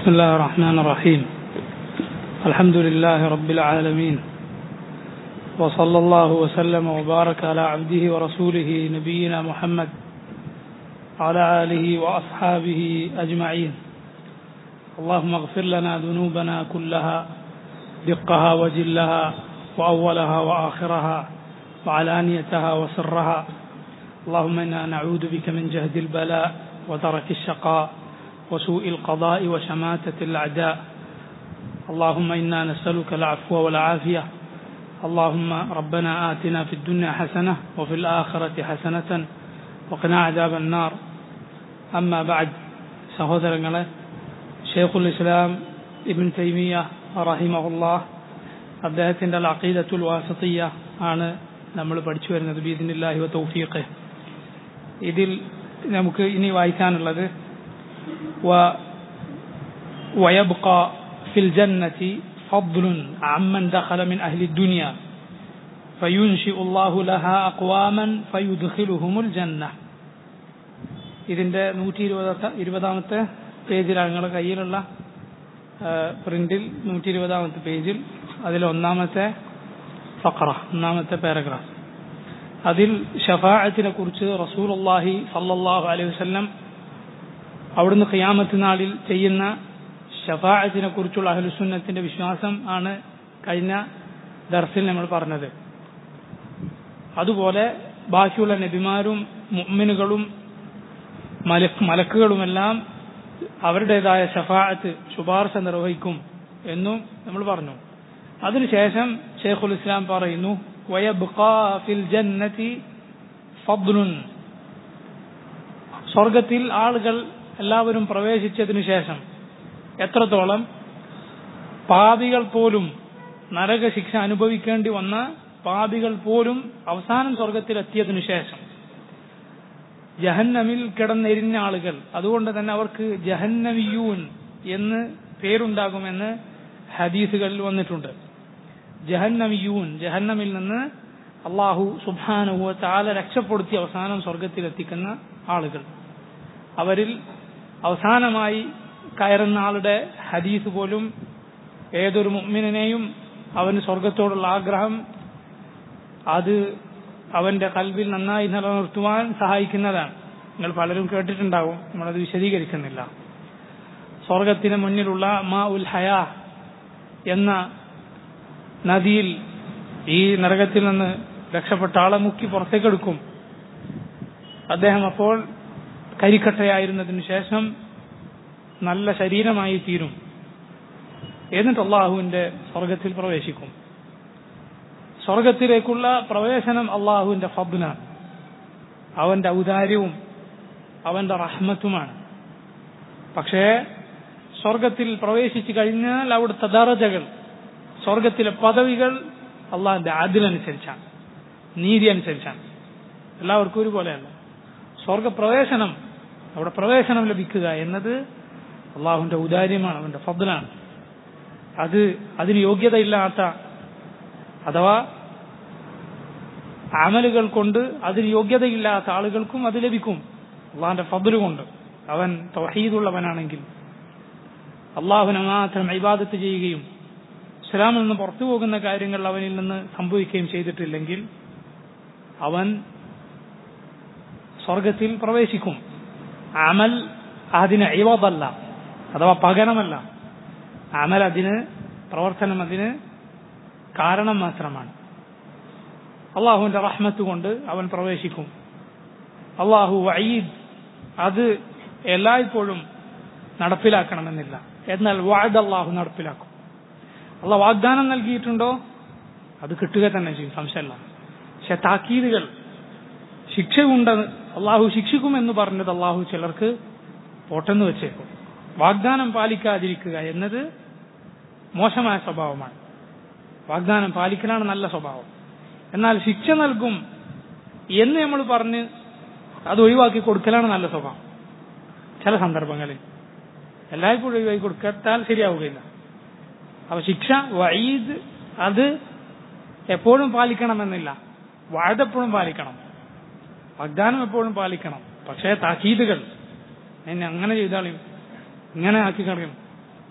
بسم الله الرحمن الرحيم الحمد لله رب العالمين وصلى الله وسلم وبارك على عبده ورسوله نبينا محمد وعلى آله وأصحابه أجمعين اللهم اغفر لنا ذنوبنا كلها دقها وجلها وأولها وآخرها وعلانيتها وسرها اللهم إنا نعوذ بك من جهد البلاء ودرك الشقاء وسوء القضاء وشماتة الأعداء اللهم إنا نسألك العفو والعافية اللهم ربنا آتنا في الدنيا حسنة وفي الآخرة حسنة وقنا عذاب النار أما بعد സഹോദരങ്ങളെ ഷെയ്ഖുൽ ഇസ്ലാം ഇബിൻ തൈമിയ റഹിമഹുല്ലാ അദ്ദേഹത്തിൻ്റെ അഖീദത്തുൽ വാസത്തിയ ആണ് നമ്മൾ പഠിച്ചു വരുന്നത് ബീദിനില്ലാഹി വ തൗഫീഖ് ഇതിൽ നമുക്ക് ഇനി വായിക്കാനുള്ളത് ويبقى في الجنة فضل عمن دخل من أهل الدنيا فينشئ الله لها أقواما فيدخلهم الجنة ഇതിൻ്റെ നൂറ്റി ഇരുപതാമത്തെ ഇരുപതാമത്തെ പേജിലാണ് നിങ്ങളുടെ കയ്യിലുള്ള പ്രിന്റിൽ നൂറ്റി ഇരുപതാമത്തെ പേജിൽ അതിൽ ഒന്നാമത്തെ ഫക്ര ഒന്നാമത്തെ പാരഗ്രാഫ് അതിൽ ഷഫാഅത്തിനെ കുറിച്ച് റസൂലുള്ളാഹി സല്ലല്ലാഹു അലൈഹി വസല്ലം അവിടുന്ന് ഖിയാമത്ത് നാളിൽ ചെയ്യുന്ന ഷഫാഅത്തിനെ കുറിച്ചുള്ള അഹ്ലുസുന്നത്തിന്റെ വിശ്വാസം ആണ് കഴിഞ്ഞ ദർസിൽ നമ്മൾ പറഞ്ഞത് അതുപോലെ ബാക്കിയുള്ള നബിമാരും മുഅ്മിനുകളും മലക് മലക്കുകളുമെല്ലാം അവരുടേതായ ഷഫാഅത്ത് ശുപാർശ നിർവഹിക്കും എന്നും നമ്മൾ പറഞ്ഞു അതിനുശേഷം ഷെയ്ഖുൽ ഇസ്ലാം പറയുന്നു ഫിൽ ജന്നതി ഫദ്ലുൻ സ്വർഗത്തിൽ ആളുകൾ എല്ലാവരും പ്രവേശിച്ചതിനു ശേഷം എത്രത്തോളം പാപികൾ പോലും നരകശിക്ഷ അനുഭവിക്കേണ്ടി വന്ന പാപികൾ പോലും അവസാനം സ്വർഗത്തിലെത്തിയതിനു ശേഷം ജഹന്നമിൽ കിടന്നെരിഞ്ഞ ആളുകൾ അതുകൊണ്ട് തന്നെ അവർക്ക് ജഹന്നമിയൂൻ എന്ന് പേരുണ്ടാകുമെന്ന് ഹദീസുകളിൽ വന്നിട്ടുണ്ട് ജഹന്നമിയൂൻ ജഹന്നമിൽ നിന്ന് അള്ളാഹു സുബാനുഹു താല രക്ഷപ്പെടുത്തി അവസാനം സ്വർഗത്തിലെത്തിക്കുന്ന ആളുകൾ അവരിൽ അവസാനമായി കയറുന്ന ആളുടെ ഹദീസ് പോലും ഏതൊരു മുഅ്മിനെയും അവന് സ്വർഗത്തോടുള്ള ആഗ്രഹം അത് അവന്റെ കൽവിൽ നന്നായി നിലനിർത്തുവാൻ സഹായിക്കുന്നതാണ് നിങ്ങൾ പലരും കേട്ടിട്ടുണ്ടാവും നമ്മളത് വിശദീകരിക്കുന്നില്ല സ്വർഗത്തിന് മുന്നിലുള്ള മാ ഉൽ ഹയാ എന്ന നദിയിൽ ഈ നരകത്തിൽ നിന്ന് രക്ഷപ്പെട്ട ആളെ മുക്കി പുറത്തേക്കെടുക്കും അദ്ദേഹം അപ്പോൾ കരിക്കട്ടയായിരുന്നതിനു ശേഷം നല്ല ശരീരമായി തീരും എന്നിട്ട് അള്ളാഹുവിന്റെ സ്വർഗത്തിൽ പ്രവേശിക്കും സ്വർഗത്തിലേക്കുള്ള പ്രവേശനം അള്ളാഹുവിന്റെ ഫബ്നാണ് അവന്റെ ഔദാര്യവും അവന്റെ റഹ്മത്തുമാണ് പക്ഷേ സ്വർഗത്തിൽ പ്രവേശിച്ചു കഴിഞ്ഞാൽ അവിടുത്തെ ദറജകൾ സ്വർഗത്തിലെ പദവികൾ അള്ളാഹിന്റെ അതിലനുസരിച്ചാണ് നീതി അനുസരിച്ചാണ് എല്ലാവർക്കും ഒരുപോലെയല്ല സ്വർഗപ്രവേശനം അവിടെ പ്രവേശനം ലഭിക്കുക എന്നത് അള്ളാഹുവിന്റെ ഔദാര്യമാണ് അവന്റെ ഫബ്ലാണ് അത് അതിന് യോഗ്യതയില്ലാത്ത അഥവാ അമലുകൾ കൊണ്ട് അതിന് യോഗ്യതയില്ലാത്ത ആളുകൾക്കും അത് ലഭിക്കും അള്ളാഹിന്റെ ഫബല് കൊണ്ട് അവൻ തൗഹീദുള്ളവനാണെങ്കിൽ അള്ളാഹുവിനെ മാത്രം ഇബാദത്ത് ചെയ്യുകയും ഇസ്ലാമിൽ നിന്ന് പുറത്തു പോകുന്ന കാര്യങ്ങൾ അവനിൽ നിന്ന് സംഭവിക്കുകയും ചെയ്തിട്ടില്ലെങ്കിൽ അവൻ സ്വർഗത്തിൽ പ്രവേശിക്കും അമൽ അതിന് ഇവതല്ല അഥവാ പകരമല്ല അമൽ അതിന് പ്രവർത്തനം അതിന് കാരണം മാത്രമാണ് അള്ളാഹുവിന്റെ റഹ്മത്ത് കൊണ്ട് അവൻ പ്രവേശിക്കും അള്ളാഹു വയീദ് അത് എല്ലായ്പ്പോഴും നടപ്പിലാക്കണമെന്നില്ല എന്നാൽ വാദ് അള്ളാഹു നടപ്പിലാക്കും അള്ളാഹ് വാഗ്ദാനം നൽകിയിട്ടുണ്ടോ അത് കിട്ടുക തന്നെ ചെയ്യും സംശയമല്ല പക്ഷെ താക്കീതുകൾ ശിക്ഷയുണ്ട് അള്ളാഹു ശിക്ഷിക്കുമെന്ന് പറഞ്ഞത് അള്ളാഹു ചിലർക്ക് പോട്ടെന്ന് വെച്ചേക്കും വാഗ്ദാനം പാലിക്കാതിരിക്കുക എന്നത് മോശമായ സ്വഭാവമാണ് വാഗ്ദാനം പാലിക്കലാണ് നല്ല സ്വഭാവം എന്നാൽ ശിക്ഷ നൽകും എന്ന് നമ്മൾ പറഞ്ഞ് അത് ഒഴിവാക്കി കൊടുക്കലാണ് നല്ല സ്വഭാവം ചില സന്ദർഭങ്ങളിൽ എല്ലായ്പ്പോഴും ഒഴിവാക്കി കൊടുക്കാത്താൽ ശരിയാവുകയില്ല അപ്പൊ ശിക്ഷ വൈദ് അത് എപ്പോഴും പാലിക്കണമെന്നില്ല വാഴെപ്പോഴും പാലിക്കണം വാഗ്ദാനം എപ്പോഴും പാലിക്കണം പക്ഷേ താക്കീതുകൾ എന്നെ അങ്ങനെ ചെയ്താലും ഇങ്ങനെ ആക്കി കളയും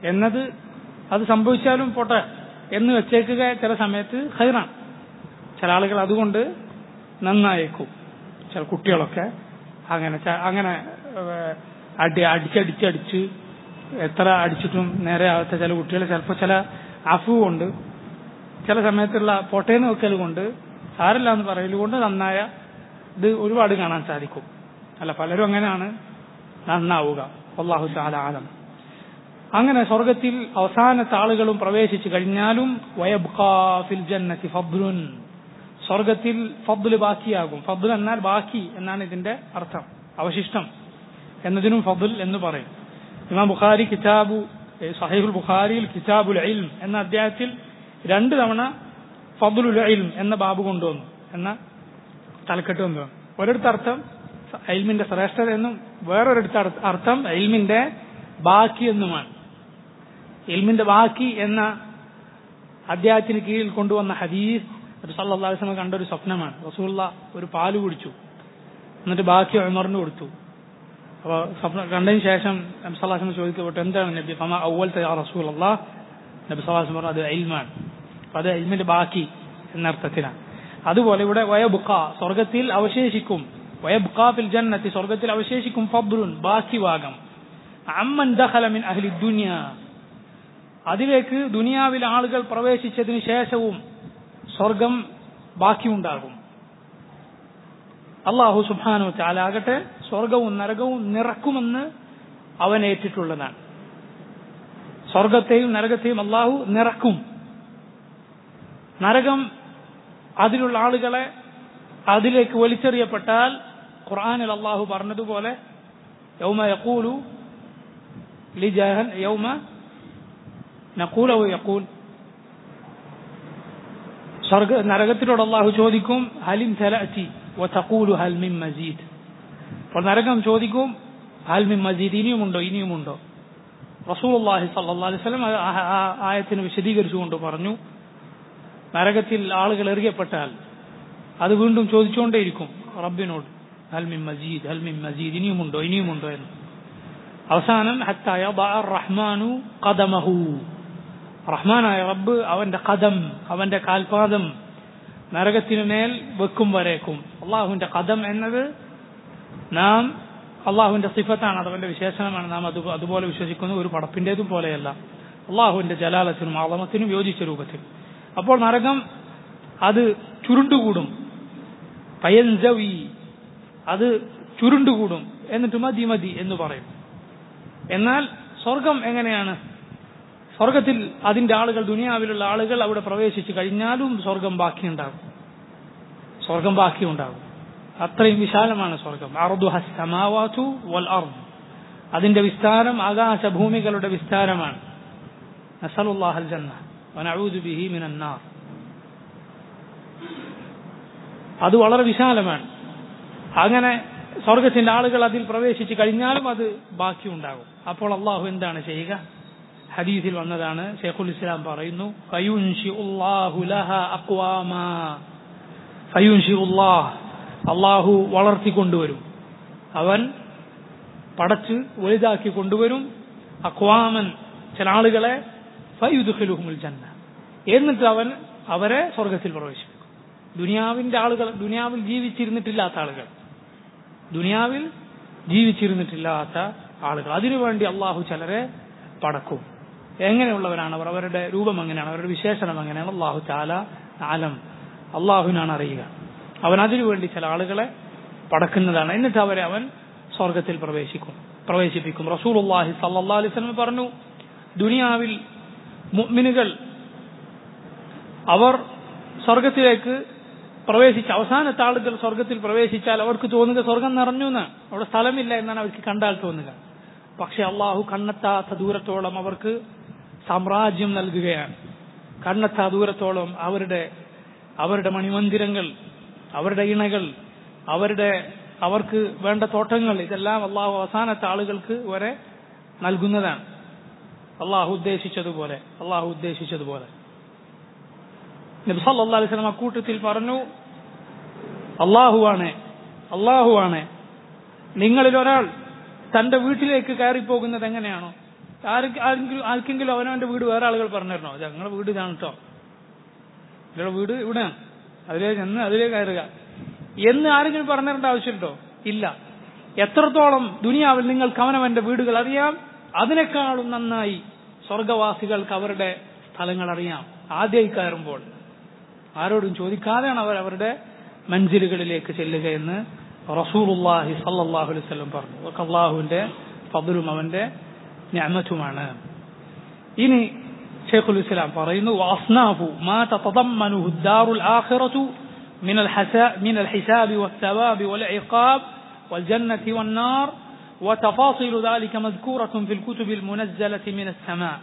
എന്നത് അത് സംഭവിച്ചാലും പോട്ടെ എന്ന് വെച്ചേക്കുക ചില സമയത്ത് ഹൈറാണ് ചില ആളുകൾ അതുകൊണ്ട് നന്നായേക്കും ചില കുട്ടികളൊക്കെ അങ്ങനെ ച- അങ്ങനെ ഏഹ്, അടി അടിച്ചടിച്ചടിച്ച് എത്ര അടിച്ചിട്ടും നേരെ ആവാത്ത ചില കുട്ടികൾ ചിലപ്പോൾ ചില അഫു കൊണ്ട് ചില സമയത്തുള്ള പൊട്ടേന്ന് വെക്കൽ കൊണ്ട് സാരില്ല എന്ന് പറയൽ കൊണ്ട് നന്നായ ഇത് ഒരുപാട് കാണാൻ സാധിക്കും അല്ല പലരും അങ്ങനെയാണ് നന്നാവുക അള്ളാഹു താല ആലം അങ്ങനെ സ്വർഗത്തിൽ അവസാനത്തെ ആളുകളും പ്രവേശിച്ചു കഴിഞ്ഞാലും വയബ്ഖാ ഫിൽ ജന്നത്തി ഫദ്ലുൻ സ്വർഗത്തിൽ ഫദ്ല് ബാക്കിയാകും ഫദ്ൽ എന്നാൽ ബാക്കി എന്നാണ് ഇതിന്റെ അർത്ഥം അവശിഷ്ടം എന്നതിനും ഫദ്ൽ എന്ന് പറയും ഇമാം ബുഖാരി കിതാബു ഏ, സഹീഹുൽ ബുഖാരിയിൽ കിതാബുൽ ഇൽം എന്ന അധ്യായത്തിൽ രണ്ട് തവണ ഫദ്ലുൽ ഇൽം എന്ന ബാബ് കൊണ്ടുവന്നു എന്ന തലക്കെട്ട് കൊണ്ടുവന്നു ഒരിടത്ത് അർത്ഥം ഇൽമിന്റെ ശ്രേഷ്ഠത എന്നും വേറൊരിടത്ത് അർത്ഥ- അർത്ഥം ഇൽമിന്റെ ബാക്കി എന്നുമാണ് ഇൽമിന്റെ ബാക്കി എന്ന അധ്യായത്തിന് കീഴിൽ കൊണ്ടുവന്ന ഹദീസ് നബി സല്ലല്ലാഹു അലൈഹി വസല്ലം കണ്ട ഒരു സ്വപ്നമാണ് റസൂലുള്ള ഒരു പാല് കുടിച്ചു എന്നിട്ട് ബാക്കി ഉമറിന് കൊടുത്തു അപ്പോൾ സ്വപ്നം കണ്ടതിന് ശേഷം നബി സല്ലല്ലാഹു അലൈഹി വസല്ലം ചോദിക്കപ്പെട്ടു എന്താണ് നബി ഫമ അവൽത്തെ യാ റസൂലല്ലാഹ് നബി സല്ലല്ലാഹു അലൈഹി വസല്ലം പറഞ്ഞു അത് ഇൽമാണ് അപ്പോൾ അത് ഇൽമിന്റെ ബാക്കി എന്നർത്ഥത്തിലാണ് അതുപോലെ ഇവിടെ വയബുക്ക സ്വർഗത്തിൽ അവശേഷിക്കും വയബുക്ക ഫിൽ ജന്നത്തി സ്വർഗത്തിൽ അവശേഷിക്കും ഫബ്ലുൻ ബാക്കി ഭാഗം അമ്മൻ ദഖല മിൻ അഹ്ലി ദുനിയ അതിലേക്ക് ദുനിയാവിലെ ആളുകൾ പ്രവേശിച്ചതിന് ശേഷവും സ്വർഗം ബാക്കിയുണ്ടാകും അള്ളാഹു സുബാനു ചാലാകട്ടെ സ്വർഗവും നരകവും നിറക്കുമെന്ന് അവൻ ഏറ്റിട്ടുള്ളതാണ് സ്വർഗത്തെയും നരകത്തെയും അള്ളാഹു നിറക്കും നരകം അതിലുള്ള ആളുകളെ അതിലേക്ക് വലിച്ചെറിയപ്പെട്ടാൽ ഖുർആനിൽ അള്ളാഹു പറഞ്ഞതുപോലെ യൗമ യഖൂലു ലിജഹൻ യൗമ നഖൂൽ ഔ യഖൂൽ സ്വർഗ നരകത്തിനോട് അള്ളാഹു ചോദിക്കും ഹലിം തലഅതി വതഖൂലു ഹൽ മിൻ മസീദ് അപ്പോൾ നരകം ചോദിക്കും ഹൽ മിൻ മസീദ് ഇനിയുമുണ്ടോ ഇനിയുമുണ്ടോ റസൂലുള്ളാഹി സ്വല്ലല്ലാഹു അലൈഹി വസല്ലം ആ- ആ- ആ ആയത്തിന് വിശദീകരിച്ചുകൊണ്ട് പറഞ്ഞു നരകത്തിൽ ആളുകൾ എറിയപ്പെട്ടാൽ അത് വീണ്ടും ചോദിച്ചുകൊണ്ടേയിരിക്കും റബ്ബിനോട് ഹൽമിൻ മജീദ് ഹൽമിൻ മജീദ് ഇനിയുമുണ്ടോ ഇനിയുമുണ്ടോ എന്ന് അവസാനം ഹത്ത യദഅ റഹ്മാനു ഖദമഹു റഹ്മാനായ റബ്ബ് അവന്റെ കദം അവന്റെ കാൽപാദം നരകത്തിനു മേൽ വെക്കും വരേക്കും അള്ളാഹുവിന്റെ കദം എന്നത് നാം അള്ളാഹുവിന്റെ സിഫത്താണ് അത് അവന്റെ വിശേഷണമാണ് നാം അത് അതുപോലെ വിശ്വസിക്കുന്നു ഒരു പടപ്പിന്റേതും പോലെയല്ല അള്ളാഹുവിന്റെ ജലാലത്തിനും ആളമത്തിനും യോജിച്ച രൂപത്തിൽ അപ്പോൾ നരകം അത് ചുരുണ്ടുകൂടും പയൻസവി അത് ചുരുണ്ടുകൂടും എന്നിട്ട് മതി മതി എന്ന് പറയും എന്നാൽ സ്വർഗം എങ്ങനെയാണ് സ്വർഗത്തിൽ അതിന്റെ ആളുകൾ ദുനിയാവിലുള്ള ആളുകൾ അവിടെ പ്രവേശിച്ചു കഴിഞ്ഞാലും സ്വർഗം ബാക്കിയുണ്ടാകും സ്വർഗം ബാക്കിയുണ്ടാകും അത്രയും വിശാലമാണ് സ്വർഗം അർദുഹ സമാവാതു വൽ അർദ് അതിന്റെ വിസ്താരം ആകാശഭൂമികളുടെ വിസ്താരമാണ് നസലുല്ലാഹൽ ജന്ന വനഊദു ബിഹി മിനൻ നാർ അത് വളരെ വിശാലമാണ് അങ്ങനെ സ്വർഗത്തിന്റെ ആളുകൾ അതിൽ പ്രവേശിച്ചു കഴിഞ്ഞാലും അത് ബാക്കിയുണ്ടാകും അപ്പോൾ അള്ളാഹു എന്താണ് ചെയ്യുക ഹദീസിൽ വന്നതാണ് ഷെയ്ഖുൽ ഇസ്ലാം പറയുന്നു ഫയുൻഷി ഉല്ലാഹു ലഹ അക്വാമാ ഫയുൻഷി ഉല്ലാഹ് അള്ളാഹു വളർത്തിക്കൊണ്ടുവരും അവൻ പടച്ച് വലുതാക്കി കൊണ്ടുവരും അക്വാമൻ ചില ആളുകളെ ഫയുദ്ഖിലുഹുമുൽ ജന്ന എന്നിട്ട് അവൻ അവരെ സ്വർഗത്തിൽ പ്രവേശിപ്പിക്കും ദുനിയാവിന്റെ ആളുകൾ ദുനിയാവിൽ ജീവിച്ചിരുന്നിട്ടില്ലാത്ത ആളുകൾ ദുനിയാവിൽ ജീവിച്ചിരുന്നിട്ടില്ലാത്ത ആളുകൾ അതിനുവേണ്ടി അള്ളാഹു ചിലരെ പടക്കും എങ്ങനെയുള്ളവരാണ് അവർ അവരുടെ രൂപം എങ്ങനെയാണ് അവരുടെ വിശേഷണം എങ്ങനെയാണ് അള്ളാഹു ചാല ആലം അള്ളാഹുവിനാണ് അറിയുക അവൻ അതിനുവേണ്ടി ചില ആളുകളെ പടക്കുന്നതാണ് എന്നിട്ട് അവരെ അവൻ സ്വർഗത്തിൽ പ്രവേശിക്കും പ്രവേശിപ്പിക്കും റസൂലുള്ളാഹി സല്ലല്ലാഹു അലൈഹി വസല്ലം പറഞ്ഞു ദുനിയാവിൽ മുഅ്മിനുകൾ അവർ സ്വർഗത്തിലേക്ക് പ്രവേശിച്ച അവസാനത്തെ ആളുകൾ സ്വർഗത്തിൽ പ്രവേശിച്ചാൽ അവർക്ക് തോന്നുക സ്വർഗം നിറഞ്ഞു എന്ന് അവിടെ സ്ഥലമില്ല എന്നാണ് അവർക്ക് കണ്ടാൽ തോന്നുക പക്ഷെ അള്ളാഹു കണ്ണെത്താത്ത ദൂരത്തോളം അവർക്ക് സാമ്രാജ്യം നൽകുകയാണ് കണ്ണെത്താ ദൂരത്തോളം അവരുടെ അവരുടെ മണിമന്ദിരങ്ങൾ അവരുടെ ഇണകൾ അവരുടെ അവർക്ക് വേണ്ട തോട്ടങ്ങൾ ഇതെല്ലാം അള്ളാഹു അവസാനത്തെ ആളുകൾക്ക് വരെ നൽകുന്നതാണ് അള്ളാഹു ഉദ്ദേശിച്ചതുപോലെ അള്ളാഹു ഉദ്ദേശിച്ചതുപോലെ നബി സല്ലല്ലാഹു അലൈഹി വസല്ലം അക്കൂട്ടത്തിൽ പറഞ്ഞു അള്ളാഹുവാണ് അള്ളാഹുവാണ് നിങ്ങളിൽ ഒരാൾ തന്റെ വീട്ടിലേക്ക് കയറിപ്പോകുന്നത് എങ്ങനെയാണോ ആർക്ക് ആരെങ്കിലും ആർക്കെങ്കിലും അവനവന്റെ വീട് വേറെ ആളുകൾ പറഞ്ഞു തരണോ ഇത് ഞങ്ങളുടെ വീട് ഇതാണ് കേട്ടോ നിങ്ങളുടെ വീട് ഇവിടെയാണ് അതിലേക്ക് ചെന്ന് അതിലേക്ക് കയറുക എന്ന് ആരെങ്കിലും പറഞ്ഞു തരേണ്ട ആവശ്യമുണ്ടോ ഇല്ല എത്രത്തോളം ദുനിയാവിൽ നിങ്ങൾക്ക് അവനവന്റെ വീടുകൾ അറിയാം അതിനേക്കാളും നന്നായി സ്വർഗവാസികൾക്ക് അവരുടെ സ്ഥലങ്ങൾ അറിയാം ആദ്യമായി കയറുമ്പോൾ ആരോടും ചോദിക്കാതെയാണ് അവർ അവരുടെ മഞ്ചിലുകളിലേക്ക് ചെല്ലുക എന്ന് റസൂലുള്ളാഹി സല്ലല്ലാഹു അലൈഹി വസല്ലം പറഞ്ഞു അതൊക്കെ അള്ളാഹുവിന്റെ ഫضലും അവന്റെ ഞാമത്തുമാണ് ഇനി ഷെയ്ഖുൽ ഇസ്ലാം പറയുന്നു വാസ്നാഫു മാ തതضمنه الدار الآخرة من الحساب من الحساب والثواب والعقاب والجنة والنار وتفاصيل ذلك مذكورة في الكتب المنزلة من السماء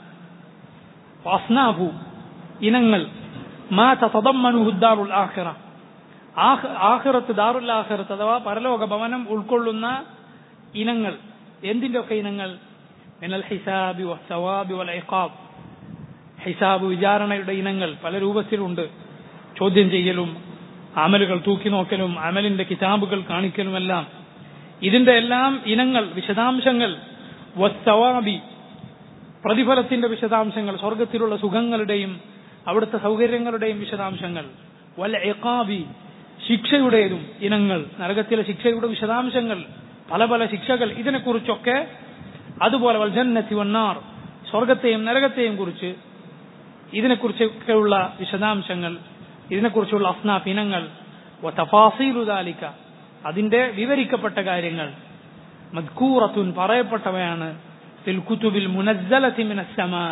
وأصناف إنങ്ങൾ ما تتضمنه الدار الآخرة ആഖിറത്ത് ദാറുൽ ആഖിറത്ത് അഥവാ പരലോക ഭവനം ഉൾക്കൊള്ളുന്ന ഇനങ്ങൾ എന്തിൻ്റെയൊക്കെ ഇനങ്ങൾ മിനൽ ഹിസാബി വസ്സവാബി വൽ ഇഖാബ് ഹിസാബ് വിചാരണയുടെ ഇനങ്ങൾ പല രൂപത്തിലുണ്ട് ചോദ്യം ചെയ്യലും അമലുകൾ തൂക്കി നോക്കലും അമലിന്റെ കിതാബുകൾ കാണിക്കലുമെല്ലാം ഇതിന്റെ എല്ലാം ഇനങ്ങൾ വിശദാംശങ്ങൾ വസ്സവാബി പ്രതിഫലത്തിന്റെ വിശദാംശങ്ങൾ സ്വർഗത്തിലുള്ള സുഖങ്ങളുടെയും അവിടുത്തെ സൗകര്യങ്ങളുടെയും വിശദാംശങ്ങൾ വൽ ഇഖാബി ശിക്ഷയുടേതും ഇനങ്ങൾ നരകത്തിലെ ശിക്ഷയുടെ വിശദാംശങ്ങൾ പല പല ശിക്ഷകൾ ഇതിനെക്കുറിച്ചൊക്കെ അതുപോലെ വൽ ജന്നത്തി വന്നാർ സ്വർഗത്തെയും നരകത്തെയും കുറിച്ച് ഇതിനെക്കുറിച്ചൊക്കെയുള്ള വിശദാംശങ്ങൾ ഇതിനെക്കുറിച്ചുള്ള അസ്നാഫ് ഇനങ്ങൾ തഫാസീലുദാലിക്ക അതിന്റെ വിവരിക്കപ്പെട്ട കാര്യങ്ങൾ മദ്കൂറത്തുൻ പറയപ്പെട്ടവയാണ് ഫിൽ കുത്തുബിൽ മുനസ്സലത്തി മിനസ്സമാ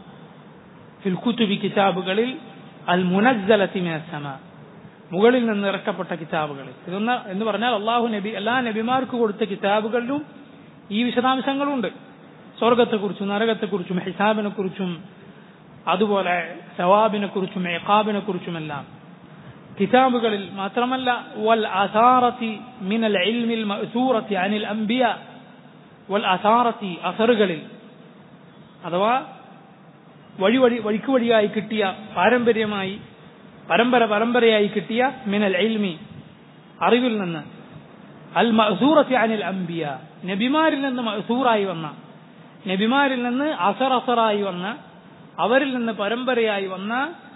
ഫിൽ കുത്തുബി കിതാബുകളിൽ അൽ മുനസ്സലത്തി മിനസ്സമാ മുകളിൽ നിന്ന് ഇറക്കപ്പെട്ട കിതാബുകൾ ഇതൊന്ന് എന്ന് പറഞ്ഞാൽ അള്ളാഹു നബി എല്ലാ നബിമാർക്ക് കൊടുത്ത കിതാബുകളിലും ഈ വിശദാംശങ്ങളുണ്ട് സ്വർഗത്തെക്കുറിച്ചും നരകത്തെക്കുറിച്ചും ഹിസാബിനെ കുറിച്ചും അതുപോലെ സവാബിനെ കുറിച്ചും എക്കാബിനെ കുറിച്ചുമെല്ലാം കിതാബുകളിൽ മാത്രമല്ല വൽ അസാറത്തി മിനൽ ഇൽമിൽ മഅ്സൂറത്തി അനിൽ അംബിയ വൽ അസാറത്തി അസറുകളിൽ അഥവാ വഴി വഴി വഴിക്ക് വഴിയായി കിട്ടിയ പാരമ്പര്യമായി പരമ്പര പരമ്പരയായി കിട്ടിയ മിനൽ ഇൽമി അറിവിൽ നിന്ന് അൽ മഅ്സൂറത്തി അനിൽ അംബിയ നബിമാരിൽ നിന്ന് മഅ്സൂറായി വന്ന നബിമാരിൽ നിന്ന് അസർ അസറായി വന്ന അവരിൽ നിന്ന് പരമ്പരയായി വന്ന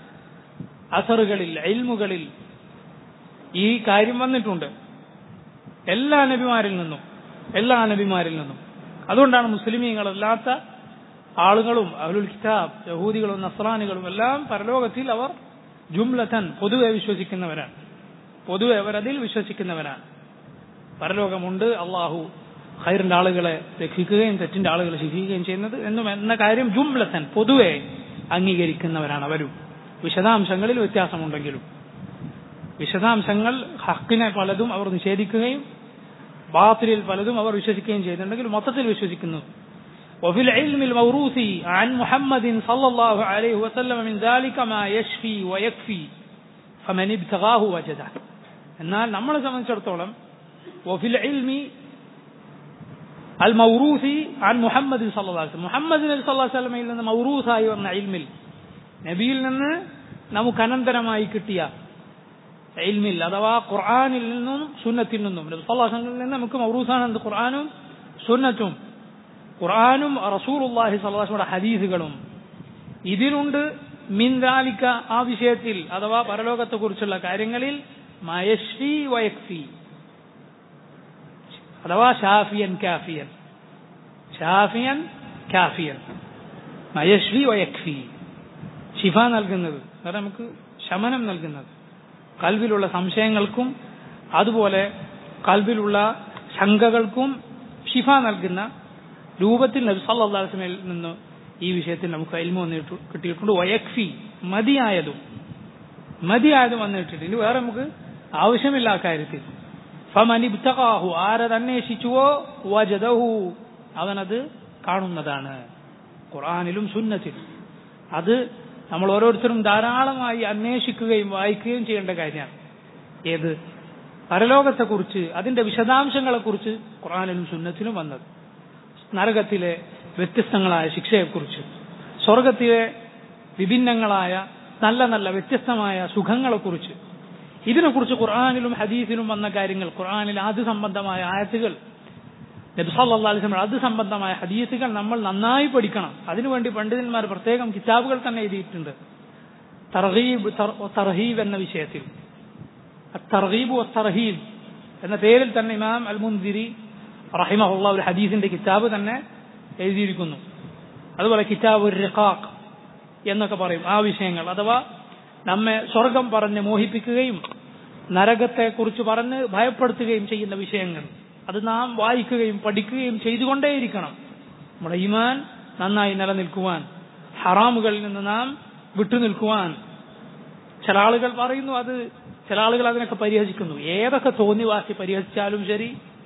അസറുകളിൽ ഇൽമുകളിൽ ഈ കാര്യം വന്നിട്ടുണ്ട് എല്ലാ നബിമാരിൽ നിന്നും എല്ലാ നബിമാരിൽ നിന്നും അതുകൊണ്ടാണ് മുസ്ലിമീങ്ങളല്ലാത്ത ആളുകളും അഹുൽ കിതാബ് യഹൂദികളും നസ്രാനികളും എല്ലാം പരലോകത്തിൽ അവർ ജുംലത്തൻ പൊതുവെ വിശ്വസിക്കുന്നവരാണ് പൊതുവെ അവർ അതിൽ വിശ്വസിക്കുന്നവരാണ് പരലോകമുണ്ട് അള്ളാഹു ഖൈറിന്റെ ആളുകളെ രക്ഷിക്കുകയും തെറ്റിന്റെ ആളുകളെ ശിക്ഷിക്കുകയും ചെയ്യുന്നത് എന്നും എന്ന കാര്യം ജുംലത്തൻ പൊതുവെ അംഗീകരിക്കുന്നവരാണ് അവരും വിശദാംശങ്ങളിൽ വ്യത്യാസമുണ്ടെങ്കിലും വിശദാംശങ്ങൾ ഹക്കിനെ പലതും അവർ നിഷേധിക്കുകയും ബാത്തിലിൽ പലതും അവർ വിശ്വസിക്കുകയും ചെയ്യുന്നുണ്ടെങ്കിൽ മൊത്തത്തിൽ വിശ്വസിക്കുന്നു وفي العلم الموروث عن محمد صلى الله عليه وسلم من ذلك ما يشفي ويكفي فمن ابتغاه وجده എന്നാൽ നമ്മളെ സംബന്ധിച്ചിടത്തോളം وفي العلم الموروث عن محمد صلى الله عليه وسلم മുഹമ്മദ് നബി സല്ലല്ലാഹു അലൈഹി വസല്ലമയിൽ നിന്ന് മൗറൂസായി വന്ന ഇൽമിൽ നബിയിൽ നിന്ന് നമുക്ക് അനന്തരമായി കിട്ടിയ ഇൽമിൽ അഥവാ ഖുർആനിൽ നിന്നും സുന്നത്തിൽ നിന്നും നബി സല്ലല്ലാഹു അലൈഹി വസല്ലമയിൽ നിന്ന് നമുക്ക് മൗറൂസാണ് ഖുർആനും സുന്നത്തും ഖുർആാനും റസൂലുള്ളാഹി സ്വല്ലല്ലാഹുടെ ഹദീസുകളും ഇതിലുണ്ട് മിൻദാലിക്ക ആ വിഷയത്തിൽ അഥവാ പരലോകത്തെ കുറിച്ചുള്ള കാര്യങ്ങളിൽ മയശ്വി വയക്ഫി അഥവാ ഷാഫിയൻ കാഫിയൻ ഷാഫിയൻ കാഫിയൻ മയശ്വി വയക്ഫി ഷിഫ നൽകുന്നത് അതായത് നമുക്ക് ശമനം നൽകുന്നത് കൽവിലുള്ള സംശയങ്ങൾക്കും അതുപോലെ കൽവിലുള്ള ശങ്കകൾക്കും ഷിഫ നൽകുന്ന രൂപത്തിൽ നബി സല്ലല്ലാഹു അലൈഹി വസല്ലമയിൽ നിന്ന് ഈ വിഷയത്തിൽ നമുക്ക് അൽമ വന്നിട്ട് കിട്ടിയിട്ടുണ്ട് വയക്ഫി മതിയായതും മതിയായതും വന്നിട്ടുണ്ട് ഇനി വേറെ നമുക്ക് ആവശ്യമില്ല ആ കാര്യത്തിൽ ഫമനിബ്തഖാഹു ആരത് അന്വേഷിച്ചുവോ വജദഹു അവനത് കാണുന്നതാണ് ഖുർആനിലും സുന്നത്തിലും അത് നമ്മൾ ഓരോരുത്തരും ധാരാളമായി അന്വേഷിക്കുകയും വായിക്കുകയും ചെയ്യേണ്ട കാര്യമാണ് ഏത് പരലോകത്തെക്കുറിച്ച് അതിന്റെ വിശദാംശങ്ങളെക്കുറിച്ച് ഖുർആനിലും സുന്നത്തിലും വന്നത് നരകത്തിലെ വ്യത്യസ്തങ്ങളായ ശിക്ഷയെക്കുറിച്ച് സ്വർഗത്തിലെ വിഭിന്നങ്ങളായ നല്ല നല്ല വ്യത്യസ്തമായ സുഖങ്ങളെക്കുറിച്ച് ഇതിനെക്കുറിച്ച് ഖുർആാനിലും ഹദീസിലും വന്ന കാര്യങ്ങൾ ഖുർആാനിൽ ആദ്യ സംബന്ധമായ ആയത്തുകൾ നബി സല്ലല്ലാഹു അലൈഹി വസല്ലം അത് സംബന്ധമായ ഹദീസുകൾ നമ്മൾ നന്നായി പഠിക്കണം അതിനുവേണ്ടി പണ്ഡിതന്മാർ പ്രത്യേകം കിതാബുകൾ തന്നെ എഴുതിയിട്ടുണ്ട് തർഹീബ് തർഹീബ് എന്ന വിഷയത്തിൽ തർഹീബ് തർഹീബ് എന്ന പേരിൽ തന്നെ ഇമാം അൽ മുൻദിരി റഹിമഹുള്ള ഒരു ഹദീസിന്റെ കിതാബ് തന്നെ എഴുതിയിരിക്കുന്നു അതുപോലെ കിതാബ് റിഖാഖ് എന്നൊക്കെ പറയും ആ വിഷയങ്ങൾ അഥവാ നമ്മെ സ്വർഗം പറഞ്ഞ് മോഹിപ്പിക്കുകയും നരകത്തെ കുറിച്ച് പറഞ്ഞ് ഭയപ്പെടുത്തുകയും ചെയ്യുന്ന വിഷയങ്ങൾ അത് നാം വായിക്കുകയും പഠിക്കുകയും ചെയ്തുകൊണ്ടേയിരിക്കണം നമ്മുടെ ഈമാൻ നന്നായി നിലനിൽക്കുവാൻ ഹറാമുകളിൽ നിന്ന് നാം വിട്ടുനിൽക്കുവാൻ ചില ആളുകൾ പറയുന്നു അത് ചില ആളുകൾ അതിനൊക്കെ പരിഹസിക്കുന്നു ഏതൊക്കെ തോന്നിവാസി പരിഹസിച്ചാലും ശരി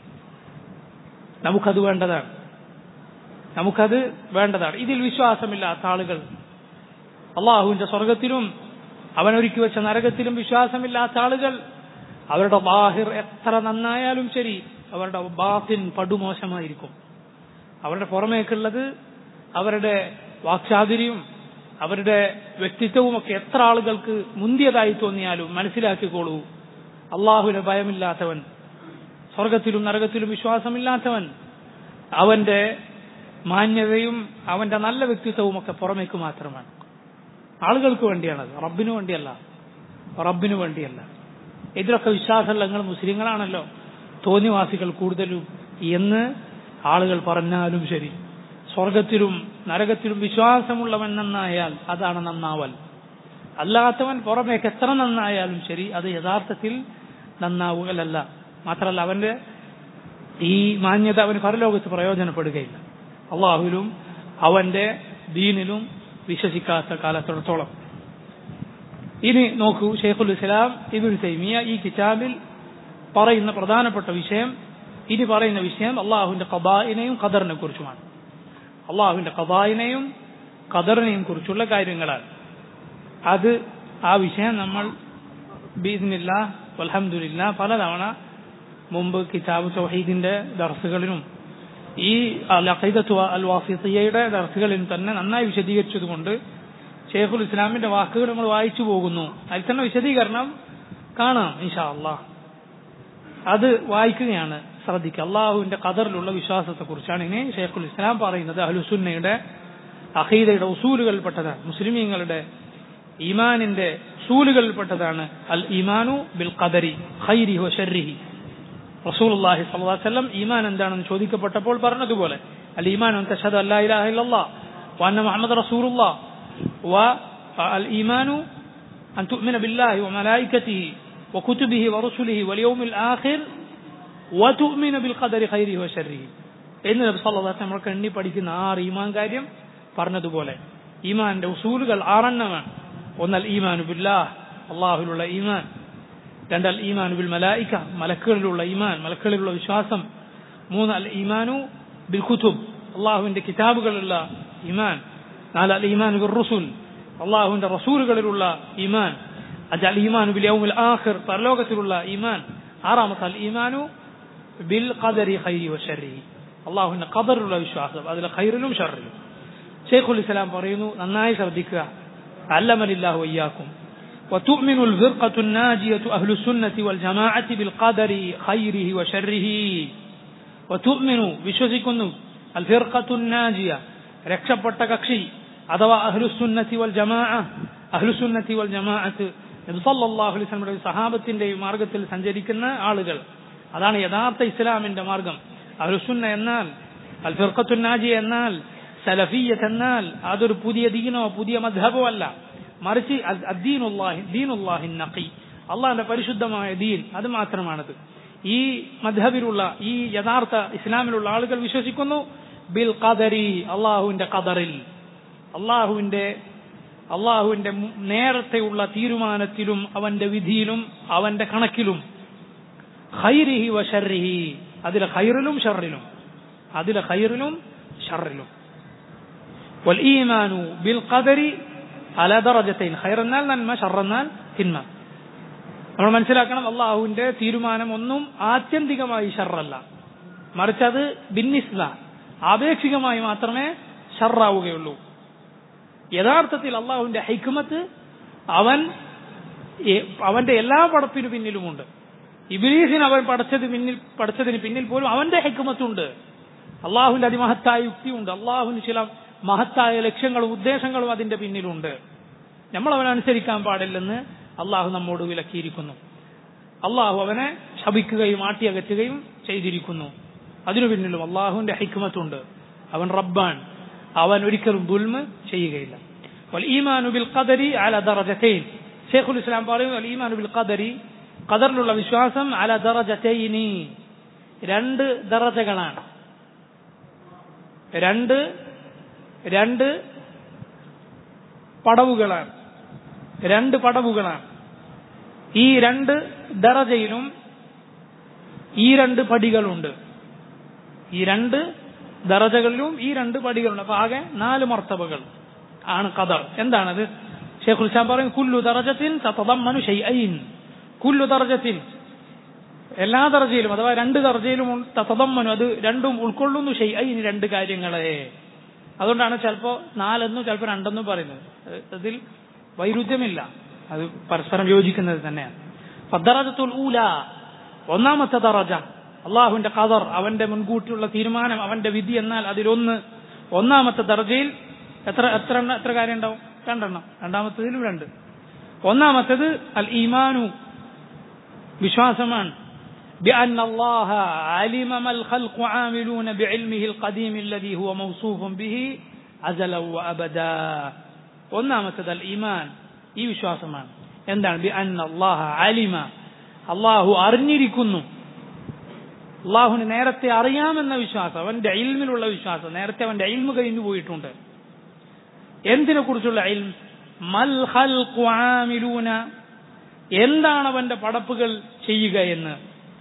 നമുക്കത് വേണ്ടതാണ് നമുക്കത് വേണ്ടതാണ് ഇതിൽ വിശ്വാസമില്ലാത്ത ആളുകൾ അള്ളാഹുവിന്റെ സ്വർഗത്തിലും അവനൊരുക്കി വെച്ച നരകത്തിലും വിശ്വാസമില്ലാത്ത ആളുകൾ അവരുടെ ബാഹിർ എത്ര നന്നായാലും ശരി അവരുടെ ബാത്തിൻ പടുമോശമായിരിക്കും അവരുടെ പുറമേക്കുള്ളത് അവരുടെ വാക്ചാതുര്യം അവരുടെ വ്യക്തിത്വവുമൊക്കെ എത്ര ആളുകൾക്ക് മുന്തിയതായി തോന്നിയാലും മനസ്സിലാക്കിക്കോളൂ അള്ളാഹുവിന് ഭയമില്ലാത്തവൻ സ്വർഗത്തിലും നരകത്തിലും വിശ്വാസമില്ലാത്തവൻ അവന്റെ മാന്യതയും അവന്റെ നല്ല വ്യക്തിത്വവും ഒക്കെ പുറമേക്ക് മാത്രമാണ് ആളുകൾക്ക് വേണ്ടിയാണത് റബ്ബിനു വേണ്ടിയല്ല റബ്ബിനു വേണ്ടിയല്ല ഇതിലൊക്കെ വിശ്വാസമല്ല നിങ്ങൾ മുസ്ലിങ്ങളാണല്ലോ തോന്നിവാസികൾ കൂടുതലും എന്ന് ആളുകൾ പറഞ്ഞാലും ശരി സ്വർഗത്തിലും നരകത്തിലും വിശ്വാസമുള്ളവൻ നന്നായാൽ അതാണ് നന്നാവൽ അല്ലാത്തവൻ പുറമേക്ക് എത്ര നന്നായാലും ശരി അത് യഥാർത്ഥത്തിൽ നന്നാവുകയല്ല മാത്രമല്ല അവന്റെ ഈ മാന്യത അവന് പരലോകത്ത് പ്രയോജനപ്പെടുകയില്ല അള്ളാഹുലും അവന്റെ ദീനിലും വിശ്വസിക്കാത്ത കാലത്തിടത്തോളം ഇനി നോക്കൂ ഷെയ്ഖുൽ ഇസ്ലാം ഇബുൽ തൈമിയ ഈ കിതാബിൽ പറയുന്ന പ്രധാനപ്പെട്ട വിഷയം ഇനി പറയുന്ന വിഷയം അള്ളാഹുവിന്റെ കബായിനെയും ഖദറിനെ കുറിച്ചുമാണ് അള്ളാഹുവിന്റെ കബായിനെയും ഖദറിനെയും കുറിച്ചുള്ള കാര്യങ്ങളാണ് അത് ആ വിഷയം നമ്മൾ ബീദിനില്ല അലഹമില്ല പലതവണ മുമ്പ് കിതാബ് തൗഹീദിന്റെ ദർസുകളിലും ഈ അഖീദത്തു അൽ വാസിയയുടെ ദർസുകളിലും തന്നെ നന്നായി വിശദീകരിച്ചതുകൊണ്ട് ഷെയ്ഖുൽ ഇസ്ലാമിന്റെ വാക്കുകൾ നമ്മൾ വായിച്ചു പോകുന്നു അതിൽ തന്നെ വിശദീകരണം കാണാം ഇൻഷാ അള്ളാഹ് അത് വായിക്കുകയാണ് ശ്രദ്ധിക്കുക അള്ളാഹുവിന്റെ ഖദറിലുള്ള വിശ്വാസത്തെ കുറിച്ചാണ് ഇനി ഷെയ്ഖുൽ ഇസ്ലാം പറയുന്നത് അഹ്ലുസുന്നയുടെ അഖീദയുടെ ഉസൂലുകളിൽപ്പെട്ടതാണ് മുസ്ലിമീങ്ങളുടെ ഈമാനിന്റെ ഉസൂലുകളിൽപ്പെട്ടതാണ് അൽ ഈമാനു ബിൽ ഖദരി ഖൈരി ഹോ ഷർരിഹി റസൂലുള്ളാഹി സ്വല്ലല്ലാഹു അലൈഹി വസല്ലം ഈമാൻ എന്താണെന്ന് ചോദിക്കപ്പെട്ടപ്പോൾ പറഞ്ഞതുപോലെ അൽ ഈമാൻ അൻ തഷഹദു അല്ലാ ഇലാഹ ഇല്ലല്ലാഹ് വഅന്ന മുഹമ്മദ് റസൂലുള്ളാഹ് والإيمان أن تؤمن بالله وملائكته وكتبه ورسله واليوم الآخر وتؤمن بالقدر خيره وشره എന്ന് നബി സല്ലല്ലാഹു അലൈഹി നമ്മൾക്ക് എണ്ണി പഠിക്കുന്ന ആറ് ഈമാൻ കാര്യം പറഞ്ഞതുപോലെ ഈമാന്റെ ഉസൂലുകൾ ആറെണ്ണമാണ് ഒന്നൽ ഈമാനു ബില്ലാഹ് അള്ളാഹുലുള്ള ഈമാൻ രണ്ട് അൽ ഈമാനു ബിൽ മലായിക്ക മലക്കുകളിലുള്ള ഈമാൻ മലക്കുകളിലുള്ള വിശ്വാസം മൂന്ന് അൽ ഈമാനു ബിൽ കുതുബ് അള്ളാഹുവിന്റെ കിതാബുകളുള്ള ഈമാൻ നാല് അൽ ഈമാനു ബിൽ റുസുൽ അള്ളാഹുവിന്റെ റസൂലുകളിലുള്ള ഈമാൻ അജ് അൽ ഈമാനു ബിൽ യൗമിൽ ആഖിർ പരലോകത്തിലുള്ള ഈമാൻ ആറാമത്തെ അൽ ഈമാനു ബിൽ ഖദരി ഖൈരി വ ഷർരി അള്ളാഹുവിന്റെ ഖദറിലുള്ള വിശ്വാസം അതിലെ ഖൈറിലും ഷർറിലും ഷെയ്ഖുൽ ഇസ്ലാം പറയുന്നു നന്നായി ശ്രദ്ധിക്കുക അല്ലമലില്ലാഹു വയ്യാക്കും وتؤمن الفرقة الناجية أهل السنة والجماعة بالقدر خيره وشره وتؤمن വിശ്വസിക്കുന്നു الفرقة الناجية രക്ഷപ്പെട്ട കക്ഷി അഥവാ അഹ്ലുസുന്നത്തി വൽ ജമാ അഹ്ലുസുന്നത്തി വൽ ജമാഅത്ത് നബി സല്ലല്ലാഹു അലൈഹി വസല്ലമയുടെ സഹാബത്തിന്റെ മാർഗത്തിൽ സഞ്ചരിക്കുന്ന ആളുകൾ അതാണ് യഥാർത്ഥ ഇസ്ലാമിന്റെ മാർഗം അഹ്ലുസുന്ന എന്നാൽ അൽ ഫിർഖത്തു നാജി എന്നാൽ സലഫിയത്ത് എന്നാൽ അതൊരു പുതിയ ദീനോ പുതിയ മദ്ഹബോ അല്ല മറിച്ച് അദ്ദീനുല്ലാഹി ദീനുല്ലാഹി നഖി അള്ളാഹിന്റെ പരിശുദ്ധമായ ദീൻ അത് മാത്രമാണത് ഈ മദ്ഹബിലുള്ള ഈ യഥാർത്ഥ ഇസ്ലാമിലുള്ള ആളുകൾ വിശ്വസിക്കുന്നു ബിൽ ഖദരി അള്ളാഹുവിന്റെ ഖദറിൽ അള്ളാഹുവിന്റെ അള്ളാഹുവിന്റെ നേരത്തെയുള്ള തീരുമാനത്തിലും അവന്റെ വിധിയിലും അവന്റെ കണക്കിലും ഖൈരിഹി വ ഷർരിഹി അതിലെ ഖൈറിലും ഷർറിലും അതിലെ ഖൈറിലും ഷർറിലും والإيمان بالقدر على درجتين خير എന്നാൽ നന്മ ഷർ എന്നാൽ തിന്മ നമ്മൾ മനസ്സിലാക്കണം അള്ളാഹുവിന്റെ തീരുമാനം ഒന്നും ആത്യന്തികമായി ഷർറല്ല മറിച്ച് അത് ഭിന്നിസ്ല ആപേക്ഷികമായി മാത്രമേ ഷർറാവുകയുള്ളൂ യഥാർത്ഥത്തിൽ അള്ളാഹുവിന്റെ ഹൈക്കുമത്ത് അവൻ അവന്റെ എല്ലാ പടപ്പിനു പിന്നിലുമുണ്ട് ഇബിലീസിന് അവൻ പഠിച്ചത് പിന്നിൽ പഠിച്ചതിന് പിന്നിൽ പോലും അവന്റെ ഹൈക്കുമത്തുണ്ട് അള്ളാഹുവിന്റെ അതിമഹത്തായ യുക്തിയുണ്ട് അള്ളാഹുവിന് ചില മഹത്തായ ലക്ഷ്യങ്ങളും ഉദ്ദേശങ്ങളും അതിന്റെ പിന്നിലുണ്ട് നമ്മൾ അവനനുസരിക്കാൻ പാടില്ലെന്ന് അള്ളാഹു നമ്മോട് വിലക്കിയിരിക്കുന്നു അള്ളാഹു അവനെ ശപിക്കുകയും ആട്ടിയകറ്റുകയും ചെയ്തിരിക്കുന്നു അതിനു പിന്നിലും അള്ളാഹുവിന്റെ ഹിക്മത്തുണ്ട് അവൻ റബ്ബാൻ അവൻ ഒരിക്കലും ദുൽമ ചെയ്യുകയില്ല ഈമാനു ബിൽ ഖദരി അല ദറജതൈൻ ഷെയ്ഖുൽ ഇസ്ലാം പറയും ഈമാനു ബിൽ ഖദരി ഖദറിലുള്ള വിശ്വാസം അല ദറജതൈനി രണ്ട് ദറജകളാണ് രണ്ട് രണ്ട് പടവുകളാണ് രണ്ട് പടവുകളാണ് ഈ രണ്ട് ദറജയിലും ഈ രണ്ട് പടികളുണ്ട് ഈ രണ്ട് ദറജകളിലും ഈ രണ്ട് പടികളുണ്ട് അപ്പൊ ആകെ നാല് മർത്തബകൾ ആണ് ഖദർ എന്താണത് ഷെയ്ഖുൽ ഇസ്ലാം പറയും കുല്ലു ദറജത്തിൻ തതദമ്മനു ഷൈഅൈൻ കുല്ലു ദറജത്തിൻ എല്ലാ ദർജയിലും അഥവാ രണ്ട് ദർജയിലും തതദമ്മനു അത് രണ്ടും ഉൾക്കൊള്ളുന്നു ഷൈഅൈൻ രണ്ട് കാര്യങ്ങളെ അതുകൊണ്ടാണ് ചിലപ്പോ നാലെന്നും ചിലപ്പോൾ രണ്ടെന്നും പറയുന്നത് അതിൽ വൈരുദ്ധ്യമില്ല അത് പരസ്പരം യോജിക്കുന്നത് തന്നെയാണ് ഫദ്ദറജത്തുൽ ഊല ഒന്നാമത്തെ ദറജ അള്ളാഹുവിന്റെ ഖദർ അവന്റെ മുൻകൂട്ടിയുള്ള തീരുമാനം അവന്റെ വിധി എന്നാൽ അതിലൊന്ന് ഒന്നാമത്തെ ദർജയിൽ എത്ര എത്ര എണ്ണ എത്ര കാര്യം ഉണ്ടാവും രണ്ടെണ്ണം രണ്ടാമത്തതിലും രണ്ട് ഒന്നാമത്തേത് അൽ ഈമാനു വിശ്വാസമാണ് بأن الله علم ما الخلق عاملون بعلمه القديم الذي هو موصوف به أزلا وأبدا ഒന്നാമത്തത് അൽ ഈമാൻ ഈ വിശ്വാസമാണ് എന്താണ് ബി അൻ അള്ളാഹ അലിമ അള്ളാഹു അറിഞ്ഞിരിക്കുന്നു അള്ളാഹുന് നേരത്തെ അറിയാമെന്ന വിശ്വാസം അവന്റെ ഇൽമിലുള്ള വിശ്വാസം നേരത്തെ അവന്റെ ഇൽമു കഴിഞ്ഞു പോയിട്ടുണ്ട് എന്തിനെ കുറിച്ചുള്ള ഇൽം മൽ ഖൽഖു ആമിലൂന എന്താണ് അവന്റെ പടപ്പുകൾ ചെയ്യുക എന്ന്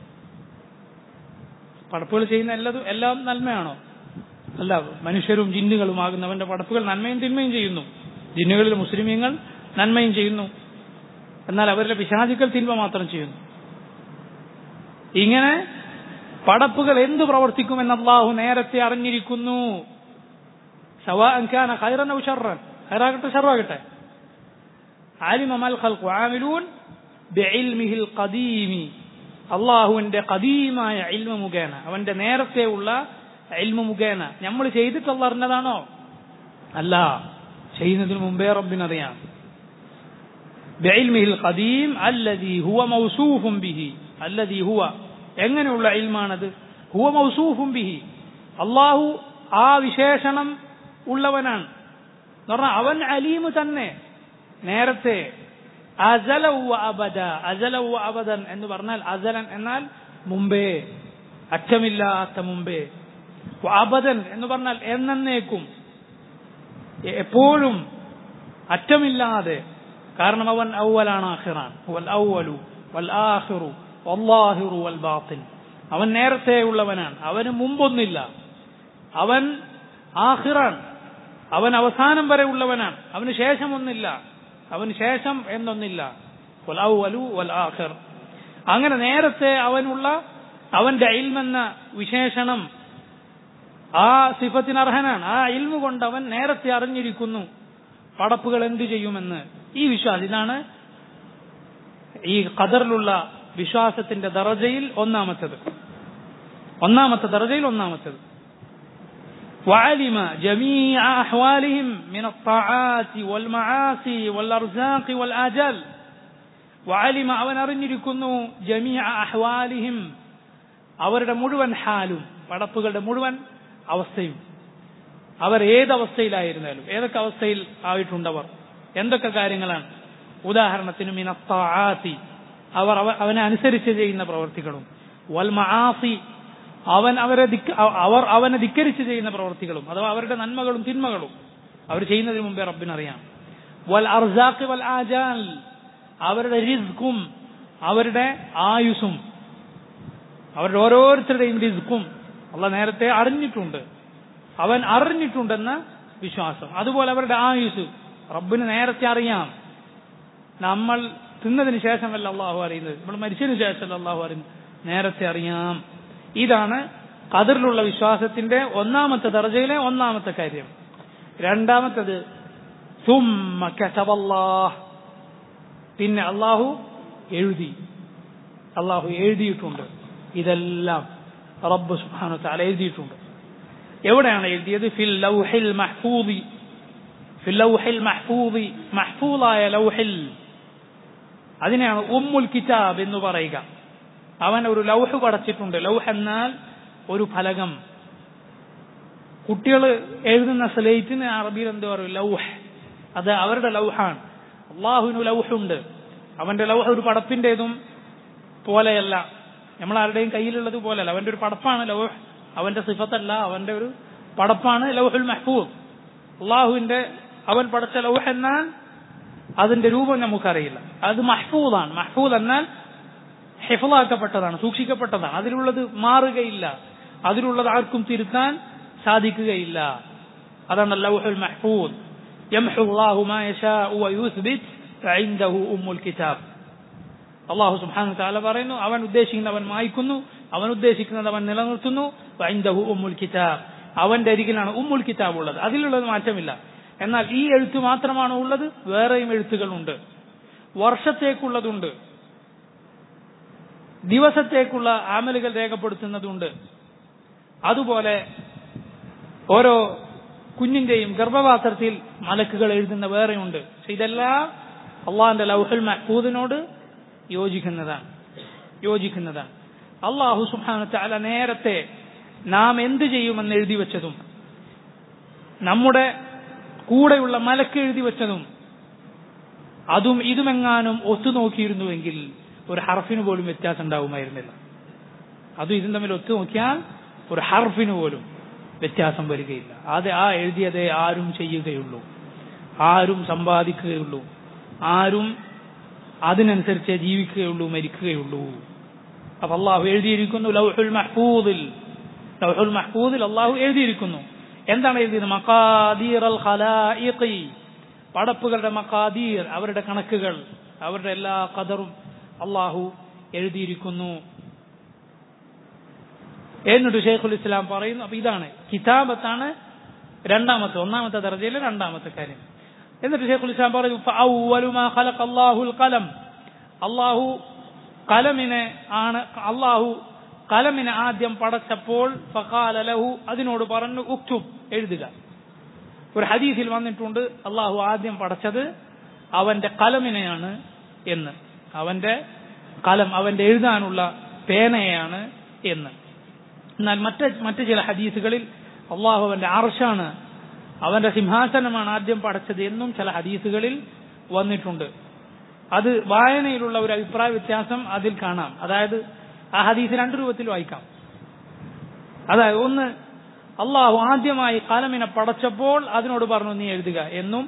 പടപ്പുകൾ ചെയ്യുന്ന എല്ലാതും എല്ലാം നന്മയാണോ അല്ല മനുഷ്യരും ജിന്നുകളുമാകുന്നവന്റെ പടപ്പുകൾ നന്മയും തിന്മയും ചെയ്യുന്നു ജിന്നുകളിൽ മുസ്ലിമീങ്ങൾ നന്മയും ചെയ്യുന്നു എന്നാൽ അവരുടെ പിശാചുക്കൾ തിന്മ മാത്രം ചെയ്യുന്നു ഇങ്ങനെ പടപ്പുകൾ എന്തു പ്രവർത്തിക്കുമെന്ന് അള്ളാഹു നേരത്തെ അറിഞ്ഞിരിക്കുന്നു ഖൈറൻ ഔ ഷർറൻ ഖൈറാകട്ടെ ഷർറാകട്ടെ ആലിമ മൽ ഖൽഖു ആമിലൂൻ ബിഇൽമിഹിൽ ഖദീമി അള്ളാഹുവിന്റെ കദീമായ ഇൽമ മുഖേന അവന്റെ നേരത്തെ ഉള്ള ഇൽമ മുഖേന നമ്മൾ ചെയ്തിട്ടുള്ള അറിഞ്ഞതാണോ അല്ല ചെയ്യുന്നതിന് മുമ്പേ റബ്ബിനറിയാം بعلمه القديم الذي هو موصوف به الذي هو എങ്ങനെയുള്ള ഇൽമാണത് ഹുവ മൗസൂഫും ബിഹി അള്ളാഹു ആ വിശേഷണം ഉള്ളവനാണ് എന്ന് പറഞ്ഞാൽ അവൻ അലീമ് തന്നെ നേരത്തെ അസലവ അബദ അസലവ അബദൻ എന്ന് പറഞ്ഞാൽ അസലൻ എന്നാൽ മുമ്പേ അറ്റമില്ലാത്ത മുമ്പേ അബദൻ എന്ന് പറഞ്ഞാൽ എന്നേക്കും എപ്പോഴും അറ്റമില്ലാതെ കാരണം അവൻ ഔവലാണ് ആഖിറാൻ വൽ ഔവലു വൽ ആഖിറു വല്ലാഹിറു വൽ ബാത്തിൻ അവൻ നേരത്തെ ഉള്ളവനാണ് അവന് മുമ്പൊന്നില്ല അവൻ ആഖിറാൻ അവൻ അവസാനം വരെ ഉള്ളവനാണ് അവന് ശേഷം ഒന്നില്ല അവന് ശേഷം എന്നൊന്നില്ല വൽ ഔവലു വൽ ആഖിർ അങ്ങനെ നേരത്തെ അവനുള്ള അവന്റെ ഇൽമെന്ന വിശേഷണം ആ സിഫത്തിന് അർഹനാണ് ആ ഇൽമു കൊണ്ട് അവൻ നേരത്തെ അറിഞ്ഞിരിക്കുന്നു പടപ്പുകൾ എന്തു ചെയ്യുമെന്ന് ഈ വിശ്വാസം ഇതാണ് ഈ ഖദറിലുള്ള വിശ്വാസത്തിന്റെ ദറജയിൽ ഒന്നാമത്തത് ഒന്നാമത്തെ ദറജയിൽ ഒന്നാമത്തത് وعلم جميع أحوالهم من الطاعات والمعاصي والأرزاق والآجال وعلم അവൻ അറിഞ്ഞിരിക്കുന്നു ജമീഅ അഹ്വാലിഹിം അവരുടെ മുഴുവൻ ഹാലും പടപ്പുകളുടെ മുഴുവൻ അവസ്ഥയും അവർ ഏതവസ്ഥയിലായിരുന്നാലും ഏതൊക്കെ അവസ്ഥയിൽ ആയിട്ടുണ്ടവർ എന്തൊക്കെ കാര്യങ്ങളാണ് ഉദാഹരണത്തിന് മിനത്താത്തി അവർ അവനെ അനുസരിച്ച് ചെയ്യുന്ന പ്രവർത്തികളും വൽ മആസി അവൻ അവരെ അവർ അവനെ ധിക്കരിച്ച് ചെയ്യുന്ന പ്രവർത്തികളും അഥവാ അവരുടെ നന്മകളും തിന്മകളും അവർ ചെയ്യുന്നതിന് മുമ്പേ റബ്ബിനറിയാം വൽ അർസാഖ് വൽ ആജാൽ അവരുടെ റിസ്ക്കും അവരുടെ ആയുസും അവരുടെ ഓരോരുത്തരുടെയും റിസ്ക്കും അള്ള നേരത്തെ അറിഞ്ഞിട്ടുണ്ട് അവൻ അറിഞ്ഞിട്ടുണ്ടെന്ന വിശ്വാസം അതുപോലെ അവരുടെ ആയുസ് റബ്ബിന് നേരത്തെ അറിയാം നമ്മൾ തിന്നതിന് ശേഷമല്ല അള്ളാഹു അറിയുന്നത് നമ്മൾ മരിച്ചതിന് ശേഷമല്ല അള്ളാഹു അറിയുന്നത് നേരത്തെ അറിയാം ഇതാണ് കതിറിലുള്ള വിശ്വാസത്തിന്റെ ഒന്നാമത്തെ ദർജയിലെ ഒന്നാമത്തെ കാര്യം രണ്ടാമത്തത് പിന്നെ അള്ളാഹു എഴുതി അള്ളാഹു എഴുതിയിട്ടുണ്ട് ഇതെല്ലാം റബ്ബ് സുഹാനു താല എഴുതിയിട്ടുണ്ട് എവിടെയാണ് എഴുതിയത് ഫിൽ ലൗഹിൽ മഹ്ഫൂദി ഫിൽ ലൗഹിൽ മഹ്ഫൂദി മഹ്ഫൂദായ ലൗഹിൽ അതിനെയാണ് ഉമ്മുൽ കിതാബ് എന്ന് പറയുക അവൻ ഒരു ലൗഹ് പടച്ചിട്ടുണ്ട് ലൗഹ് എന്നാൽ ഒരു ഫലകം കുട്ടികൾ എഴുതുന്ന സ്ലേറ്റിന് അറബിയിൽ എന്ത് പറയും ലൗഹ് അത് അവരുടെ ലൗഹാണ് അള്ളാഹുവിന് ലൗഹുണ്ട് അവന്റെ ലൗഹ ഒരു പടപ്പിന്റേതും പോലെയല്ല നമ്മളാരുടെയും കയ്യിലുള്ളത് പോലെയല്ല അവന്റെ ഒരു പടപ്പാണ് ലൗഹ് അവന്റെ സിഫത്തല്ല അവന്റെ ഒരു പടപ്പാണ് ലൗഹുൽ മഹ്ഫൂദ് അള്ളാഹുവിന്റെ അവൻ പടച്ച ലൗഹ് എന്നാൽ അതിന്റെ രൂപം നമുക്കറിയില്ല അത് മഹ്ഫൂദാണ് മഹ്ഫൂദ് എന്നാൽ ഹെഫലാക്കപ്പെട്ടതാണ് സൂക്ഷിക്കപ്പെട്ടതാണ് അതിലുള്ളത് മാറുകയില്ല അതിലുള്ളത് ആർക്കും തിരുത്താൻ സാധിക്കുകയില്ല അതാണ് ലൗഹുൽ മഹ്ഫൂദ് يمحو الله ما يشاء ويثبت فعنده أم الكتاب അള്ളാഹു സുബ്ഹാനഹു വതആല പറയുന്നു അവൻ ഉദ്ദേശിക്കുന്നത് അവൻ മായ്ക്കുന്നു അവൻ ഉദ്ദേശിക്കുന്നത് അവൻ നിലനിർത്തുന്നു വഇൻദഹു ഉമ്മുൽ കിതാബ് അവന്റെ അരികിലാണ് ഉമ്മുൽ കിതാബ് ഉള്ളത് അതിലുള്ളത് മാറ്റമില്ല എന്നാൽ ഈ എഴുത്ത് മാത്രമാണോ ഉള്ളത് വേറെയും എഴുത്തുകളുണ്ട് വർഷത്തേക്കുള്ളതുണ്ട് ദിവസത്തേക്കുള്ള ആമലുകൾ രേഖപ്പെടുത്തുന്നതുണ്ട് അതുപോലെ ഓരോ കുഞ്ഞിന്റെയും ഗർഭപാത്രത്തിൽ മലക്കുകൾ എഴുതുന്ന വേറെയുണ്ട് പക്ഷെ ഇതെല്ലാം അള്ളാഹിന്റെ ലൗഹുൽ മഹ്ഫൂദിനോട് യോജിക്കുന്നതാണ് യോജിക്കുന്നതാണ് അള്ളാഹു സുബ്ഹാനഹു തആല നേരത്തെ നാം എന്ത് ചെയ്യുമെന്ന് എഴുതി വെച്ചതും നമ്മുടെ കൂടെയുള്ള മലക്ക് എഴുതി വെച്ചതും അതും ഇതുമെങ്ങാനും ഒത്തുനോക്കിയിരുന്നുവെങ്കിൽ ഒരു ഹർഫിന് പോലും വ്യത്യാസം ഉണ്ടാവുമായിരുന്നില്ല അതും ഇതും തമ്മിൽ ഒത്തുനോക്കിയാൽ ഒരു ഹർഫിന് പോലും വ്യത്യാസം വരികയില്ല അത് ആ എഴുതിയതേ ആരും ചെയ്യുകയുള്ളൂ ആരും സമ്പാദിക്കുകയുള്ളൂ ആരും അതിനനുസരിച്ച് ജീവിക്കുകയുള്ളൂ മരിക്കുകയുള്ളൂ അപ്പൊ അള്ളാഹു എഴുതിയിരിക്കുന്നു ലൗഹുൽ മഹ്ഫൂദിൽ ലൗഹുൽ മഹ്ഫൂദിൽ അള്ളാഹു എഴുതിയിരിക്കുന്നു എന്താണ് എഴുതിയത് മക്കാദീർ അൽ ഖലായിഖി പടപ്പുകളുടെ മക്കാദീർ അവരുടെ കണക്കുകൾ അവരുടെ എല്ലാ കദറും അള്ളാഹു എഴുതിയിരിക്കുന്നു എന്നിട്ട് ഷെയ്ഖുൽ ഇസ്ലാം പറയുന്നു അപ്പൊ ഇതാണ് കിതാബത്താണ് രണ്ടാമത്തെ ഒന്നാമത്തെ ദർജയിലെ രണ്ടാമത്തെ കാര്യം എന്നിട്ട് ഷെയ്ഖുൽ ഇസ്ലാം പറഞ്ഞു فأول ما خلق الله القلم അള്ളാഹു കലമിനെ ആണ് അള്ളാഹു കലമിനെ ആദ്യം പടച്ചപ്പോൾ ഫഖാല ലഹു അതിനോട് പറഞ്ഞു ഉക്തുബ് എഴുതുക ഒരു ഹദീസിൽ വന്നിട്ടുണ്ട് അള്ളാഹു ആദ്യം പടച്ചത് അവന്റെ കലമിനെയാണ് എന്ന് അവന്റെ കലം അവന്റെ എഴുതാനുള്ള പേനയാണ് എന്ന് എന്നാൽ മറ്റ് മറ്റ് ചില ഹദീസുകളിൽ അള്ളാഹു അവന്റെ ആർഷാണ് അവന്റെ സിംഹാസനമാണ് ആദ്യം പടച്ചത് എന്നും ചില ഹദീസുകളിൽ വന്നിട്ടുണ്ട് അത് വായനയിലുള്ള ഒരു അഭിപ്രായ വ്യത്യാസം അതിൽ കാണാം അതായത് ആ ഹദീസ് രണ്ട് രൂപത്തിൽ വായിക്കാം അതായത് ഒന്ന് അള്ളാഹു ആദ്യമായി കലമിനെ പടച്ചപ്പോൾ അതിനോട് പറഞ്ഞു നീ എഴുതുക എന്നും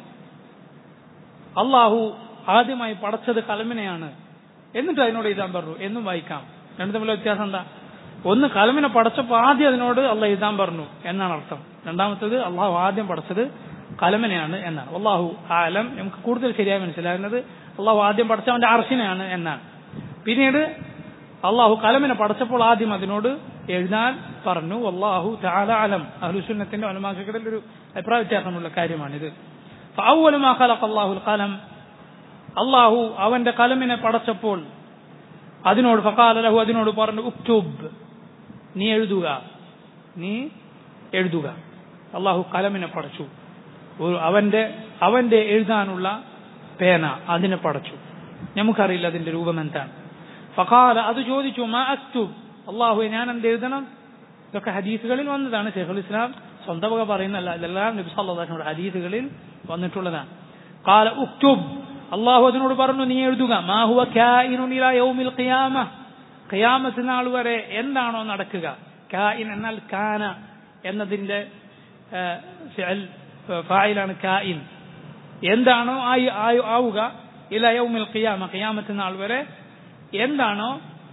അള്ളാഹു ആദ്യമായി പടച്ചത് കലമിനെയാണ് എന്നിട്ട് അതിനോട് എഴുതാൻ പറഞ്ഞു എന്നും വായിക്കാം രണ്ടു തമ്മിലുള്ള വ്യത്യാസം എന്താ ഒന്ന് കലമിനെ പടച്ചപ്പോൾ ആദ്യം അതിനോട് അള്ളാഹ് എഴുതാൻ പറഞ്ഞു എന്നാണ് അർത്ഥം രണ്ടാമത്തത് അള്ളാഹു ആദ്യം പടച്ചത് കലമിനെയാണ് എന്നാണ് അള്ളാഹു ആലം നമുക്ക് കൂടുതൽ ശരിയായി മനസ്സിലാകുന്നത് അള്ളാഹു ആദ്യം പടച്ചവന്റെ അർഷിനെയാണ് എന്നാണ് പിന്നീട് അള്ളാഹു കലമിനെ പടച്ചപ്പോൾ ആദ്യം അതിനോട് എഴുതാൻ പറഞ്ഞു അള്ളാഹു ചാല അലം അഹ്ലുസുന്നത്തിന്റെ അനുമാക്കങ്ങളിൽ ഒരു അഭിപ്രായ വ്യത്യാസമുള്ള കാര്യമാണിത് അള്ളാഹു കലം അള്ളാഹു അവന്റെ കലമിനെ പടച്ചപ്പോൾ അതിനോട് ഫക്കാലഹു അതിനോട് പറഞ്ഞു ഉക്ടൂബ് നീ എഴുതുക നീ എഴുതുക അള്ളാഹു കലമിനെ പടച്ചു ഒരു അവന്റെ അവന്റെ എഴുതാനുള്ള പേന അതിനെ പടച്ചു നമുക്കറിയില്ല അതിന്റെ രൂപം എന്താണ് ഫഖാല അത് ചോദിച്ചു മാ അക്തുബ് അള്ളാഹു ഞാൻ എന്ത് എഴുതണം ഇതൊക്കെ ഹദീസുകളിൽ വന്നതാണ് ഷെയ്ഖുൽ ഇസ്ലാം സ്വന്തം വക പറയുന്നല്ല ഇതെല്ലാം നബി സല്ലല്ലാഹു ഹദീസുകളിൽ വന്നിട്ടുള്ളതാണ് കാല ഉക്തുബ് അള്ളാഹു അതിനോട് പറഞ്ഞു നീ എഴുതുക മാ ഹുവ കായിനുൻ ഇലാ യൗമിൽ ഖിയാമ ഖിയാമത്ത് നാൾ വരെ എന്താണോ നടക്കുക കായിൻ എന്നാൽ കാന എന്നതിന്റെ ഫിഅൽ ഫായിലാണ് കായിൻ എന്താണോ ആയി ആവുക ഇല യൗമിൽ ഖിയാമ ഖിയാമത്ത് നാൾ വരെ എന്താണോ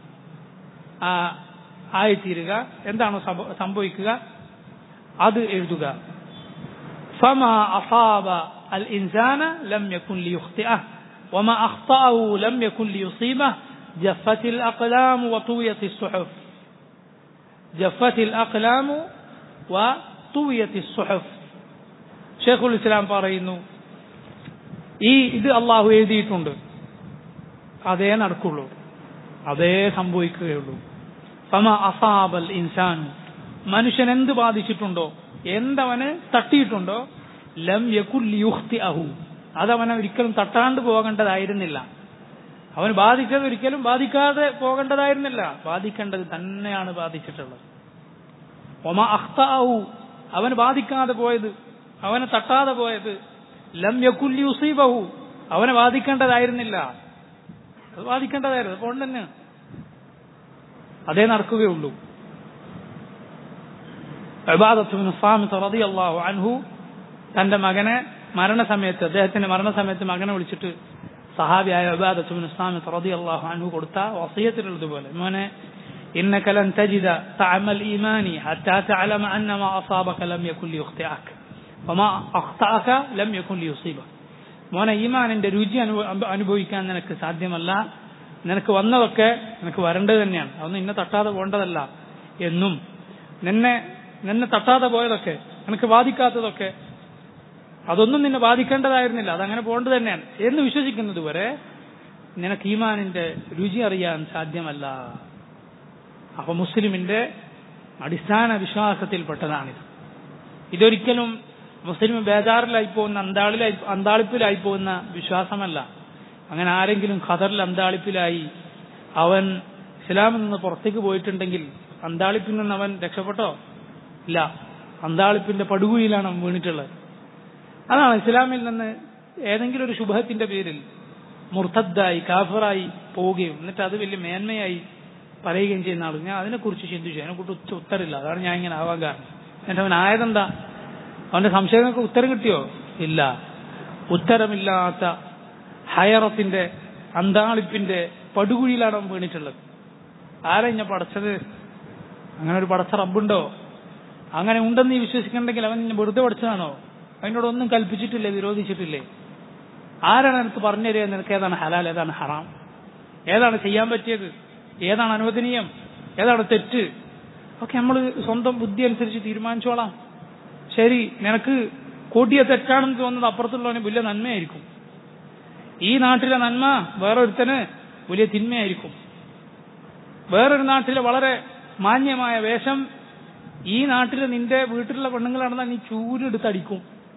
ആയിത്തീരുക എന്താണോ സംഭവിക്കുക അത് എഴുതുക فما أصاب الإنسان لم يكن ليخطئه وما أخطأه لم يكن ليصيبه جفت الأقلام وطويت الصحف جفت الأقلام وطويت الصحف شيخ الإسلام പറയുന്നു ഈ ഇത് അള്ളാഹു എഴുതിയിട്ടുണ്ട് അതേ നടക്കുള്ളൂ അതേ സംഭവിക്കുകയുള്ളൂ ഫമ അസാബൽ ഇൻസാൻ മനുഷ്യൻ എന്ത് ബാധിച്ചിട്ടുണ്ടോ എന്തവന് തട്ടിയിട്ടുണ്ടോ ലം യകുൽ യുഹ്തി അഹു അതവനെ ഒരിക്കലും തട്ടാണ്ട് പോകേണ്ടതായിരുന്നില്ല അവന് ബാധിച്ചത് ഒരിക്കലും ബാധിക്കാതെ പോകേണ്ടതായിരുന്നില്ല ബാധിക്കേണ്ടത് തന്നെയാണ് ബാധിച്ചിട്ടുള്ളത് ഒമ അഖ്താഹു അവന് ബാധിക്കാതെ പോയത് അവനെ തട്ടാതെ പോയത് ലം യകുൽ യുസീബഹു അവനെ ബാധിക്കേണ്ടതായിരുന്നില്ല അത് ബാധിക്കേണ്ടതായിരുന്നു അതുകൊണ്ട് തന്നെ അതേ നടക്കുകയുള്ളൂ റളിയല്ലാഹു അൻഹു തന്റെ മകനെ മരണസമയത്ത് അദ്ദേഹത്തിന്റെ മരണസമയത്ത് മകനെ വിളിച്ചിട്ട് സഹാബിയായ അബാദത്തുബിൻ ഇസ്ലാമിത്ത് റളിയല്ലാഹു അൻഹു കൊടുത്ത വസിയത്തിലുള്ളതുപോലെ മോനെ إنك لن تجد طعم الإيمان حتى تعلم أن ما أصابك لم يكن ليخطئك وما أخطأك لم يكن ليصيبك മോനെ ഈമാനിന്റെ രുചി അനുഭവിക്കാൻ നിനക്ക് സാധ്യമല്ല നിനക്ക് വന്നതൊക്കെ നിനക്ക് വരേണ്ടത് തന്നെയാണ് അതൊന്നും ഇന്നെ തട്ടാതെ പോകേണ്ടതല്ല എന്നും നിന്നെ നിന്നെ തട്ടാതെ പോയതൊക്കെ നിനക്ക് ബാധിക്കാത്തതൊക്കെ അതൊന്നും നിന്നെ ബാധിക്കേണ്ടതായിരുന്നില്ല അതങ്ങനെ പോകേണ്ടത് തന്നെയാണ് എന്ന് വിശ്വസിക്കുന്നത് വരെ നിനക്ക് ഈമാനിന്റെ രുചി അറിയാൻ സാധ്യമല്ല അപ്പൊ മുസ്ലിമിന്റെ അടിസ്ഥാന വിശ്വാസത്തിൽപ്പെട്ടതാണിത് ഇതൊരിക്കലും മുസ്ലിം ബേജാറിലായി പോകുന്ന അന്താളിലായി അന്താളിപ്പിലായി പോകുന്ന വിശ്വാസമല്ല അങ്ങനെ ആരെങ്കിലും ഖദറിൽ അന്താളിപ്പിലായി അവൻ ഇസ്ലാമിൽ നിന്ന് പുറത്തേക്ക് പോയിട്ടുണ്ടെങ്കിൽ അന്താളിപ്പിൽ നിന്ന് അവൻ രക്ഷപ്പെട്ടോ ഇല്ല അന്താളിപ്പിന്റെ പടുകുഴിയിലാണ് അവൻ വീണിട്ടുള്ളത് അതാണ് ഇസ്ലാമിൽ നിന്ന് ഏതെങ്കിലും ഒരു ശുഭത്തിന്റെ പേരിൽ മുർത്തദ്ദായി കാഫറായി പോവുകയും എന്നിട്ട് അത് വലിയ മേന്മയായി പറയുകയും ചെയ്യുന്ന ആൾ ഞാൻ അതിനെക്കുറിച്ച് ചിന്തിച്ചു അതിനെക്കുറിച്ച് ഉത്തരമില്ല അതാണ് ഞാൻ ഇങ്ങനെ ആവാൻ കാരണം എന്നിട്ട് അവൻ ആയതെന്താ അവന്റെ സംശയങ്ങൾക്ക് ഉത്തരം കിട്ടിയോ ഇല്ല ഉത്തരമില്ലാത്ത ഹയറത്തിന്റെ അന്താളിപ്പിന്റെ പടുകുഴിയിലാണ് അവൻ വീണിട്ടുള്ളത് ആരാ ഞാൻ പടച്ചത് അങ്ങനെ ഒരു പടച്ച റബ്ബുണ്ടോ അങ്ങനെ ഉണ്ടെന്ന് നീ വിശ്വസിക്കണ്ടെങ്കിൽ അവൻ നിന്നെ വെറുതെ പഠിച്ചതാണോ അതിനോടൊന്നും കൽപ്പിച്ചിട്ടില്ലേ വിരോധിച്ചിട്ടില്ലേ ആരാണ് എനിക്ക് പറഞ്ഞു തരിക നിനക്ക് ഏതാണ് ഹലാൽ ഏതാണ് ഹറാം ഏതാണ് ചെയ്യാൻ പറ്റിയത് ഏതാണ് അനുവദനീയം ഏതാണ് തെറ്റ് ഒക്കെ നമ്മൾ സ്വന്തം ബുദ്ധി അനുസരിച്ച് തീരുമാനിച്ചോളാം ശരി നിനക്ക് കൂട്ടിയ തെറ്റാണെന്ന് തോന്നുന്നത് അപ്പുറത്തുള്ളവന് വലിയ നന്മയായിരിക്കും ഈ നാട്ടിലെ നന്മ വേറൊരുത്തന് വലിയ തിന്മയായിരിക്കും വേറൊരു നാട്ടിലെ വളരെ മാന്യമായ വേഷം ഈ നാട്ടിലെ നിന്റെ വീട്ടിലുള്ള പെണ്ണുങ്ങളാണെന്നാൽ നീ ചൂരെടുത്തടിക്കും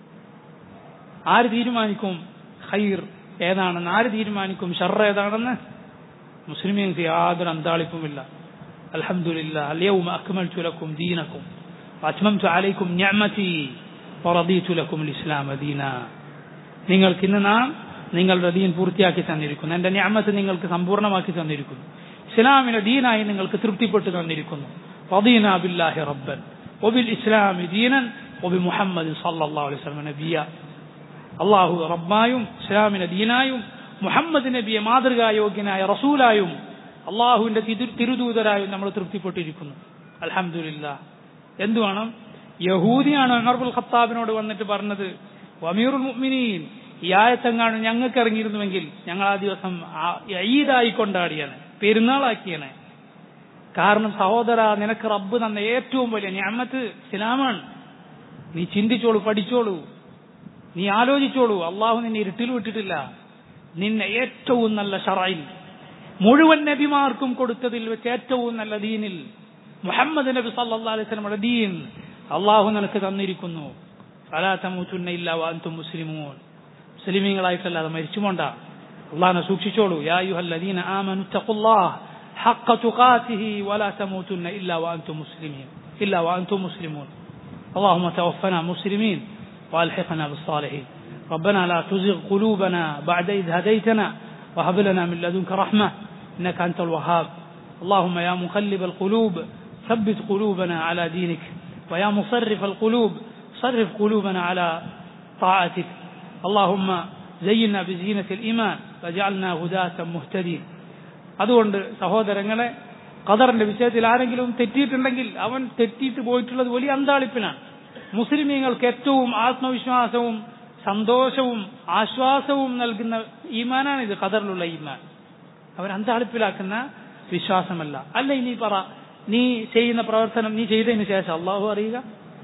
ആര് തീരുമാനിക്കും ഹൈർ ഏതാണെന്ന് ആര് തീരുമാനിക്കും ഷർ ഏതാണെന്ന് മുസ്ലിമീങ്ങൾക്ക് യാതൊരു അന്താളിപ്പുമില്ല അൽഹംദുലില്ലാ അൽയൗമ അക്മൽതു ലക്കും ദീനക്കും അത്മംതു അലൈക്കും നിഅമതി വറദീതു ലക്കും ഇസ്ലാമ ദീന നിങ്ങൾക്ക് ഇന്ന് നാം നിങ്ങളുടെ ദീൻ പൂർത്തിയാക്കി തന്നിരിക്കുന്നു എന്റെ നിഅമത്ത് നിങ്ങൾക്ക് സമ്പൂർണ്ണമാക്കി തന്നിരിക്കുന്നു ഇസ്ലാമിന്റെ ദീനായി നിങ്ങൾക്ക് തൃപ്തിപ്പെട്ടു തന്നിരിക്കുന്നു റദീന ബില്ലാഹി റബ്ബൻ വബിൽ ഇസ്ലാമി ദീനൻ വബി മുഹമ്മദ് സല്ലല്ലാഹു അലൈഹി വസല്ലം നബിയ അള്ളാഹു റബ്ബായും ഇസ്ലാമിന്റെ ദീനായും മുഹമ്മദ് നബിയെ മാതൃകായോഗ്യനായ റസൂലായും അള്ളാഹുവിന്റെ തിരുദൂതരായും നമ്മൾ തൃപ്തിപ്പെട്ടിരിക്കുന്നു അലഹമില്ല എന്തു വേണം യഹൂദിയാണ് ഉമർബുൽ ഖത്താബിനോട് വന്നിട്ട് പറഞ്ഞത് വമീറുൽ മുഅ്മിനീൻ ഈ ആയത്തെങ്ങാണ് ഞങ്ങൾക്ക് ഇറങ്ങിയിരുന്നുവെങ്കിൽ ഞങ്ങൾ ആ ദിവസം ഈദായി കൊണ്ടാടിയാണ് പെരുന്നാളാക്കിയാണ് കാരണം സഹോദര നിനക്ക് റബ്ബ് തന്ന ഏറ്റവും വലിയ ഞാമത്ത് ഇസ്ലാമാണ് നീ ചിന്തിച്ചോളൂ പഠിച്ചോളൂ നീ ആലോചിച്ചോളൂ അള്ളാഹു നിന്നെ ഇരുട്ടിൽ വിട്ടിട്ടില്ല നിന്നെ ഏറ്റവും നല്ല ഷറയിൽ മുഴുവൻ നബിമാർക്കും കൊടുത്തതിൽ വെച്ച് ഏറ്റവും നല്ല ദീനിൽ മുഹമ്മദ് നബി സല്ലാ അലൈഹി സ്വലമയുടെ ദീൻ അള്ളാഹു നിനക്ക് തന്നിരിക്കുന്നു അലാത്തമൂത്തുന്ന വാന്തും മുസ്ലിമൂൻ മുസ്ലിമീങ്ങളായിട്ടല്ലാതെ മരിച്ചുകൊണ്ട അള്ളാഹിനെ സൂക്ഷിച്ചോളൂ യാ യുഹല്ലദീന ആമനു തഖുല്ലാഹ് حق تقاته ولا تموتن إلا وأنتم مسلمين إلا وأنتم مسلمون اللهم توفنا مسلمين وألحقنا بالصالحين ربنا لا تزغ قلوبنا بعد إذ هديتنا وهب لنا من لدنك رحمة إنك أنت الوهاب اللهم يا مقلب القلوب ثبت قلوبنا على دينك ويا مصرف القلوب صرف قلوبنا على طاعتك اللهم زينا بزينة الإيمان وجعلنا هداة مهتدين അതുകൊണ്ട് സഹോദരങ്ങളെ ഖദറിന്റെ വിഷയത്തിൽ ആരെങ്കിലും തെറ്റിയിട്ടുണ്ടെങ്കിൽ അവൻ തെറ്റിയിട്ട് പോയിട്ടുള്ളത് വലിയ അന്താളിപ്പിനാണ് മുസ്ലിമീങ്ങൾക്ക് ഏറ്റവും ആത്മവിശ്വാസവും സന്തോഷവും ആശ്വാസവും നൽകുന്ന ഈമാനാണിത് ഖദറിലുള്ള ഈമാൻ അവർ അന്താളിപ്പിലാക്കുന്ന വിശ്വാസമല്ല അല്ല ഇനി പറ നീ ചെയ്യുന്ന പ്രവർത്തനം നീ ചെയ്തതിന് ശേഷം അള്ളാഹു അറിയുക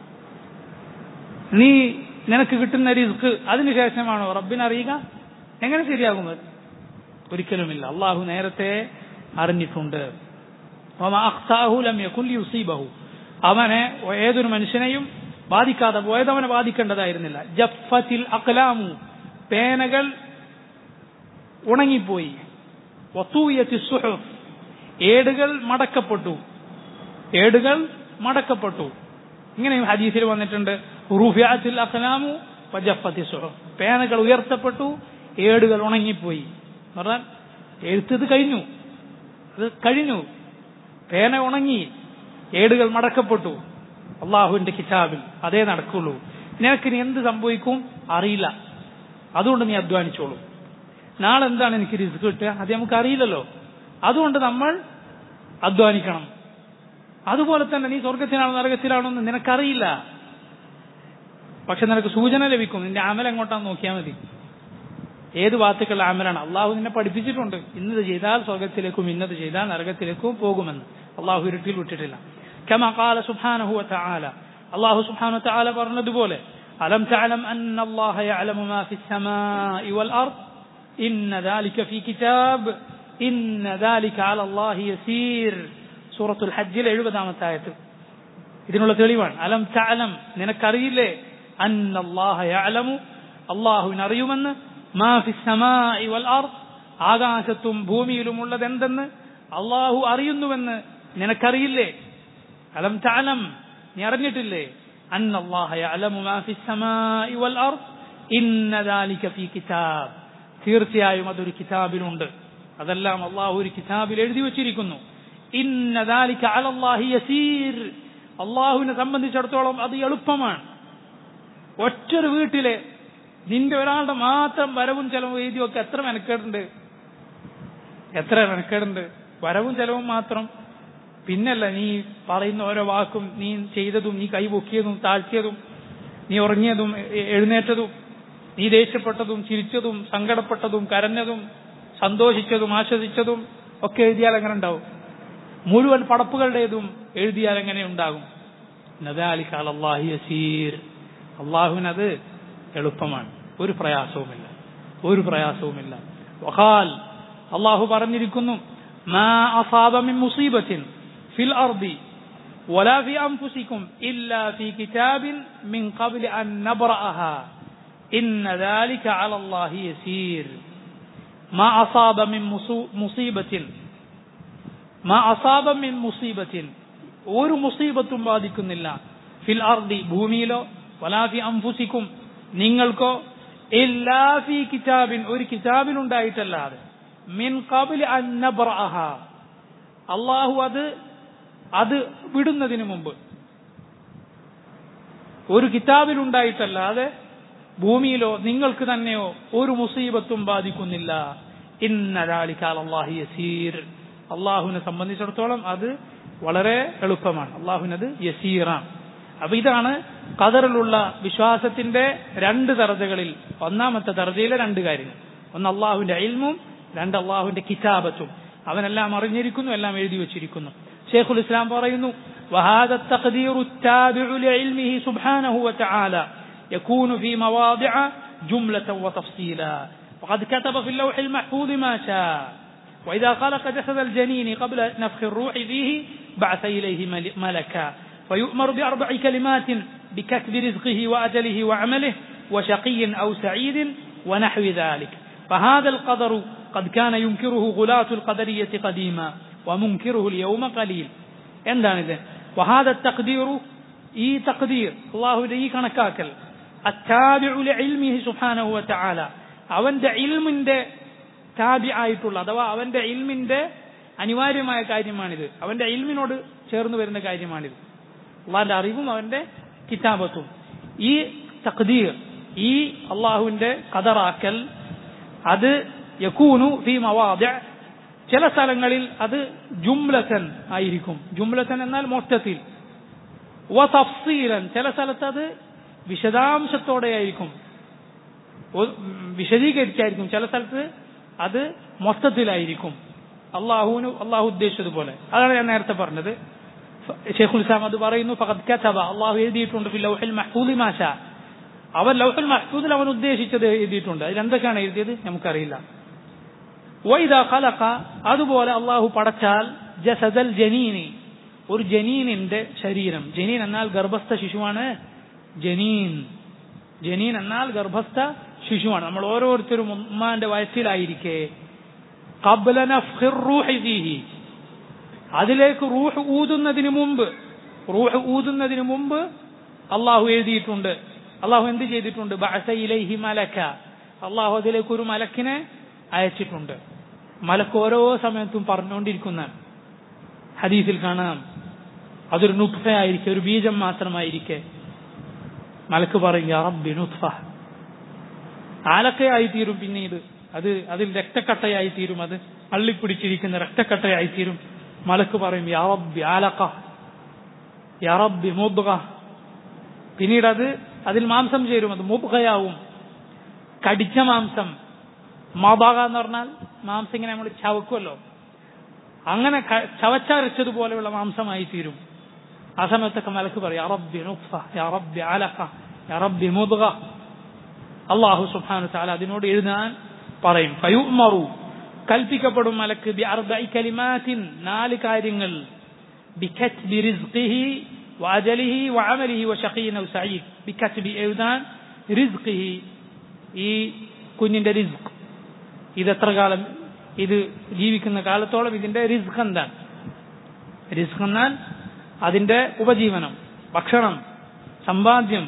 നീ നിനക്ക് കിട്ടുന്ന റിസ്ക് അതിനുശേഷമാണോ റബ്ബിനറിയുക എങ്ങനെ ശരിയാകും അത് ഒരിക്കലുമില്ല അള്ളാഹു നേരത്തെ അറിഞ്ഞിട്ടുണ്ട് അവനെ ഏതൊരു മനുഷ്യനെയും ബാധിക്കാതെ പോയത് അവനെ ബാധിക്കേണ്ടതായിരുന്നില്ല ജഫത്തിൽ അക്ലാമു പേനകൾ ഉണങ്ങിപ്പോയി വത്തൂയത്തി സുഹഫ് ഏടുകൾ മടക്കപ്പെട്ടു ഏടുകൾ മടക്കപ്പെട്ടു ഇങ്ങനെയും ഹദീസിൽ വന്നിട്ടുണ്ട് റുഫിയാത്തിൽ അഖലാമു വജഫത്തി സുഹഫ് പേനകൾ ഉയർത്തപ്പെട്ടു ഏടുകൾ ഉണങ്ങിപ്പോയി എന്ന് പറഞ്ഞാൽ എഴുത്തത് കഴിഞ്ഞു അത് കഴിഞ്ഞു പേന ഉണങ്ങി ഏടുകൾ മടക്കപ്പെട്ടു അള്ളാഹുവിന്റെ കിതാബിൽ അതേ നടക്കുള്ളൂ നിനക്ക് ഇനി എന്ത് സംഭവിക്കും അറിയില്ല അതുകൊണ്ട് നീ അധ്വാനിച്ചോളൂ നാളെ എന്താണ് എനിക്ക് റിസ്ക് കിട്ടുക അത് നമുക്ക് അറിയില്ലല്ലോ അതുകൊണ്ട് നമ്മൾ അധ്വാനിക്കണം അതുപോലെ തന്നെ നീ സ്വർഗത്തിലാണോ നരകത്തിലാണോ എന്ന് നിനക്കറിയില്ല പക്ഷെ നിനക്ക് സൂചന ലഭിക്കും നിന്റെ അമൽ എങ്ങോട്ടാന്ന് നോക്കിയാൽ മതി ഏത് ഭാഗത്തേക്കുള്ള അമലാണ് അള്ളാഹു നിന്നെ പഠിപ്പിച്ചിട്ടുണ്ട് ഇന്നത് ചെയ്താൽ സ്വർഗത്തിലേക്കും ഇന്നത് ചെയ്താൽ നരകത്തിലേക്കും പോകുമെന്ന് അള്ളാഹു ഇരുട്ടിൽ വിട്ടിട്ടില്ല كما قال سبحانه وتعالى الله سبحانه وتعالى പറഞ്ഞതുപോലെ ألم تعلم أن الله يعلم ما في السماء والأرض إن ذلك في كتاب إن ذلك على الله يسير سورة الحج എഴുപതാമത്തെ ആയത്ത് ഇതിനുള്ള തെളിവാണ് അലം ചാലം നിനക്കറിയില്ലേ അന്നല്ലാഹ യഅലമു അള്ളാഹുവിന് അറിയുമെന്ന് മാ ഫി സമാഇ വൽ അർദ് ആകാശത്തും ഭൂമിയിലും ഉള്ളത് എന്തെന്ന് അള്ളാഹു അറിയുന്നുവെന്ന് നിനക്കറിയില്ലേ അലം ചാലം നീ അറിഞ്ഞിട്ടില്ലേ അന്നല്ലാഹ യഅലമു മാ ഫി സമാഇ വൽ അർദ് ഇന്ന ദാലിക ഫീ കിതാബ് തീർച്ചയായും അതൊരു കിതാബിലുണ്ട് അതെല്ലാം അള്ളാഹു ഒരു കിതാബിൽ എഴുതി വച്ചിരിക്കുന്നു ഇന്ന ദാലിക അലല്ലാഹി യസീർ അള്ളാഹുവിനെ സംബന്ധിച്ചിടത്തോളം അത് എളുപ്പമാണ് ഒറ്റൊരു വീട്ടിലെ നിന്റെ ഒരാളുടെ മാത്രം വരവും ചെലവും എഴുതിയൊക്കെ എത്ര മെനക്കേടുണ്ട് എത്ര മെനക്കേടുണ്ട് വരവും ചെലവും മാത്രം പിന്നല്ല നീ പറയുന്ന ഓരോ വാക്കും നീ ചെയ്തതും നീ കൈപൊക്കിയതും താഴ്ത്തിയതും നീ ഉറങ്ങിയതും എ- എഴുന്നേറ്റതും നീ ദേഷ്യപ്പെട്ടതും ചിരിച്ചതും സങ്കടപ്പെട്ടതും കരഞ്ഞതും സന്തോഷിച്ചതും ആശ്വസിച്ചതും ഒക്കെ എഴുതിയാൽ എങ്ങനെ ഉണ്ടാവും മുഴുവൻ പടപ്പുകളുടേതും എഴുതിയാൽ എങ്ങനെ ഉണ്ടാകും നദാലിക അലല്ലാഹി യസീർ അള്ളാഹുവിനത് എളുപ്പമാണ് ഒരു പ്രയാസവുമില്ല ഒരു പ്രയാസവുമില്ല വഖാൽ അള്ളാഹു പറഞ്ഞിരിക്കുന്നു മാ അസാബ മിൻ മുസീബത്തിൻ ഫിൽ അർദി ولا في أنفسكم إلا في كتاب من قبل أن نبرأها إن ذلك على الله يسير ما أصاب من مصو- مصيبة ما أصاب من مصيبة ഒരു മുസീബത്തും ബാധിക്കുന്നില്ല ഫിൽ അർദി ഭൂമിയിലോ വലാഫി അംഫുസിക്കും നിങ്ങൾക്കോ എല്ലാ ഫി കിതാബിൻ ഒരു കിതാബിൽ ഉണ്ടായിട്ടല്ലാതെ മിൻ കബിൽ അന്നബ്രഹ അള്ളാഹു അത് അത് വിടുന്നതിന് മുമ്പ് ഒരു കിതാബിൽ ഉണ്ടായിട്ടല്ലാതെ ഭൂമിയിലോ നിങ്ങൾക്ക് തന്നെയോ ഒരു മുസീബത്തും ബാധിക്കുന്നില്ല ഇന്നലാലിക്കാലി യസീർ അള്ളാഹുവിനെ സംബന്ധിച്ചിടത്തോളം അത് വളരെ എളുപ്പമാണ് അള്ളാഹുവിനത് യസീറാണ് അപ്പൊ ഇതാണ് ഖദറിലുള്ള വിശ്വാസത്തിന്റെ രണ്ട് ദർജകളിൽ ഒന്നാമത്തെ ദർജയിലെ രണ്ട് കാര്യങ്ങൾ ഒന്ന് അള്ളാഹുവിന്റെ അയിൽമും രണ്ട് അള്ളാഹുവിന്റെ കിതാബത്തും അവനെല്ലാം അറിഞ്ഞിരിക്കുന്നു എല്ലാം എഴുതി വെച്ചിരിക്കുന്നു ഷേഖുൽ ഇസ്ലാം പറയുന്നു وهذا التقدير التابع لعلمه سبحانه وتعالى يكون في مواضع جملة وتفصيلا وقد كتب في اللوح المحفوظ ما شاء وإذا خلق جسد الجنين قبل نفخ الروح فيه بعث إليه مل- ملكا فيؤمر بأربع كلمات بكتب رزقه وأجله وعمله وشقي أو سعيد ونحو ذلك فهذا القدر قد كان ينكره غلاة القدرية قديما ومنكره اليوم قليل എന്താണിത് وهذا التقدير ഈ തഖ്ദീർ അള്ളാഹുവിന്റെ ഈ കണക്കാക്കൽ അത്താബിഉ ലിഇൽമിഹി സുബ്ഹാനഹു വതആല അവന്റെ ഇൽമിന്റെ താബി ആയിട്ടുള്ള അഥവാ അവന്റെ ഇൽമിന്റെ അനിവാര്യമായ കാര്യമാണിത് അവന്റെ ഇൽമിനോട് ചേർന്ന് വരുന്ന കാര്യമാണിത് അള്ളാഹിന്റെ അറിവും അവന്റെ കിതാബത്തും ഈ തഖ്ദീർ ഈ അള്ളാഹുവിന്റെ കതറാക്കൽ അത് യക്കൂനു ഫി മവാദി ചില സ്ഥലങ്ങളിൽ അത് ജുംലത്തൻ ആയിരിക്കും ജുംലത്തൻ എന്നാൽ മൊത്തത്തിൽ വതഫ്സീലൻ ചില സ്ഥലത്ത് അത് വിശദാംശത്തോടെയായിരിക്കും ഒ- വിശദീകരിച്ചായിരിക്കും ചില സ്ഥലത്ത് അത് മൊത്തത്തിലായിരിക്കും അള്ളാഹുവിന് അള്ളാഹു ഉദ്ദേശിച്ചതുപോലെ അതാണ് ഞാൻ നേരത്തെ പറഞ്ഞത് ഷെയ്ഖുൽ ഇസ്ലാം അത് പറയുന്നു ഫഖദ് കതബ അള്ളാഹു എഴുതിയിട്ടുണ്ട് ഫി ലൗഹിൽ മഹ്ഫൂദി മാഷ അവൻ ലൗഹുൽ മഹ്ഫൂദിൽ അവൻ ഉദ്ദേശിച്ചത് എഴുതിയിട്ടുണ്ട് അതിൽ എന്തൊക്കെയാണ് എഴുതിയത് നമുക്കറിയില്ല വൈദ ഖലഖ അതുപോലെ അള്ളാഹു പടച്ചാൽ ജസദൽ ജനീനി ഒരു ജനീനിന്റെ ശരീരം ജനീൻ എന്നാൽ ഗർഭസ്ഥ ശിശുവാണ് ജനീൻ ജനീൻ എന്നാൽ ഗർഭസ്ഥ ശിശുവാണ് നമ്മൾ ഓരോരുത്തരും ഉമ്മാന്റെ വയറ്റിലായിരിക്കെ ഖബ്ല നഫ്ഖിർ റൂഹി ഫീഹി അതിലേക്ക് റൂഹ് ഊതുന്നതിന് മുമ്പ് റൂഹ് ഊതുന്നതിന് മുമ്പ് അള്ളാഹു എഴുതിയിട്ടുണ്ട് അള്ളാഹു എന്ത് ചെയ്തിട്ടുണ്ട് ബഅസ ഇലൈഹി മലക്ക അള്ളാഹു അതിലേക്ക് ഒരു മലക്കിനെ അയച്ചിട്ടുണ്ട് മലക്ക് ഓരോ സമയത്തും പറഞ്ഞുകൊണ്ടിരിക്കുന്ന ഹദീസിൽ കാണാം അതൊരു നുത്ഫയായിരിക്കെ ഒരു ബീജം മാത്രമായിരിക്കെ മലക്ക് പറയും യാ റബ്ബി നുത്ഫ ആലക്കയായി തീരും പിന്നീട് അത് അതിൽ രക്തക്കട്ടയായി തീരും അത് അള്ളിപ്പിടിച്ചിരിക്കുന്ന രക്തക്കട്ടയായി തീരും മലക്ക് പറയും യാ റബ്ബി ആലക്ക യാ റബ്ബി മുബ്ഗ പിന്നീട് അത് അതിൽ മാംസം ചേരും അത് മുബ്ഗയാവും കടിച്ച മാംസം മാബാക എന്ന് പറഞ്ഞാൽ മാംസം ഇങ്ങനെ നമ്മൾ ചവക്കുമല്ലോ അങ്ങനെ ക- ചവച്ചരച്ചതുപോലെയുള്ള മാംസമായി തീരും ആ സമയത്തൊക്കെ മലക്ക് പറയും യാ റബ്ബി നുഫ യാ റബ്ബി അലഖ യാ റബ്ബി മുദ്ഗ അള്ളാഹു സുബ്ഹാനഹു തആല അതിനോട് എഴുതാൻ പറയും ഫയുമറു കൽപ്പിക്കപ്പെടും മലക്ക് ബി അർബഇ കലിമാത്തിൻ നാല് കാര്യങ്ങൾ ബികത്ബി റിസ്ഖിഹി വഅജലിഹി വഅമലിഹി വശഖീൻ ഔ സഈദ് ബികത്ബി എഴുതാൻ റിസ്ഖിഹി ഈ കുഞ്ഞിന്റെ റിസ്ക് ഇത് എത്ര കാലം ഇത് ജീവിക്കുന്ന കാലത്തോളം ഇതിന്റെ റിസ്ക് എന്താണ് റിസ്ക് എന്നാൽ അതിന്റെ ഉപജീവനം ഭക്ഷണം സമ്പാദ്യം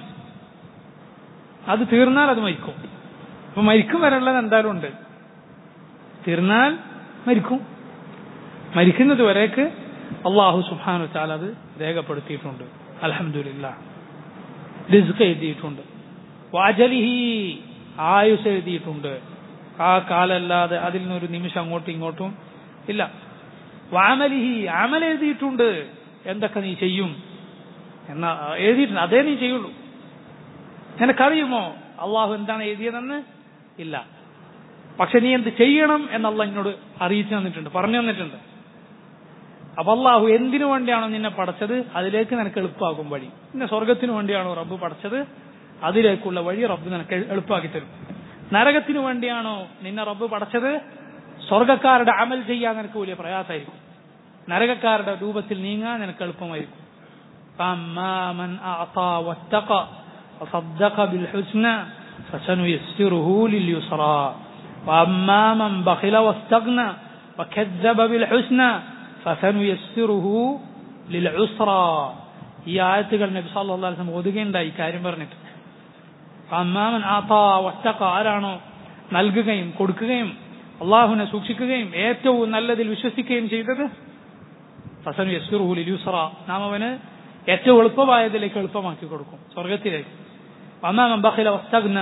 അത് തീർന്നാൽ അത് മരിക്കും അപ്പൊ മരിക്കും വരെയുള്ളത് എന്തായാലും ഉണ്ട് തീർന്നാൽ മരിക്കും മരിക്കുന്നത് വരേക്ക് അള്ളാഹു സുബാനു താൽ അത് രേഖപ്പെടുത്തിയിട്ടുണ്ട് അലഹമില്ല റിസ്ക് എഴുതിയിട്ടുണ്ട് വാജലിഹി ആയുസ് എഴുതിയിട്ടുണ്ട് ആ കാലല്ലാതെ അതിൽ നിന്നൊരു നിമിഷം അങ്ങോട്ടും ഇങ്ങോട്ടും ഇല്ല വാമലിഹി അമൽ എഴുതിയിട്ടുണ്ട് എന്തൊക്കെ നീ ചെയ്യും എന്നാ എഴുതിയിട്ടുണ്ട് അതേ നീ ചെയ്യുള്ളൂ നിനക്കറിയുമോ അള്ളാഹു എന്താണ് എഴുതിയതെന്ന് ഇല്ല പക്ഷെ നീ എന്ത് ചെയ്യണം എന്നുള്ള എന്നോട് അറിയിച്ചു തന്നിട്ടുണ്ട് പറഞ്ഞു തന്നിട്ടുണ്ട് അപ്പൊ അള്ളാഹു എന്തിനു വേണ്ടിയാണോ നിന്നെ പടച്ചത് അതിലേക്ക് നിനക്ക് എളുപ്പമാകും വഴി നിന്നെ സ്വർഗത്തിനു വേണ്ടിയാണോ റബ്ബ് പടച്ചത് അതിലേക്കുള്ള വഴി റബ്ബ് നിനക്ക് എളുപ്പമാക്കി തരും നരകത്തിനു വേണ്ടിയാണോ നിന്നെ റബ്ബ് പടച്ചത് സ്വർഗക്കാരുടെ അമൽ ചെയ്യാൻ നിനക്ക് വലിയ പ്രയാസമായിരിക്കും നരകക്കാരുടെ രൂപത്തിൽ നീങ്ങാൻ നിനക്ക് എളുപ്പമായിരിക്കും فأما من أعطى واتقى وصدق بالحسنى فسنيسره لليسرى وأما من بخل واستغنى وكذب بالحسنى فسنيسره للعسرى ഈ ആയത്തുകൾ നബി സല്ലല്ലാഹു അലൈഹി വസല്ലം ഓതുകയുണ്ടായി ഈ കാര്യം പറഞ്ഞിട്ട് അമ്മാമൻ ആത്താ വത്തക്ക ആരാണോ നൽകുകയും കൊടുക്കുകയും അള്ളാഹുവിനെ സൂക്ഷിക്കുകയും ഏറ്റവും നല്ലതിൽ വിശ്വസിക്കുകയും ചെയ്തത് ഫസനു യസ്റുഹുൽ യുസ്ര നാം അവന് ഏറ്റവും എളുപ്പമായതിലേക്ക് എളുപ്പമാക്കി കൊടുക്കും സ്വർഗത്തിലേക്ക് അമ്മാമൻ ബഖില വസ്തഗ്ന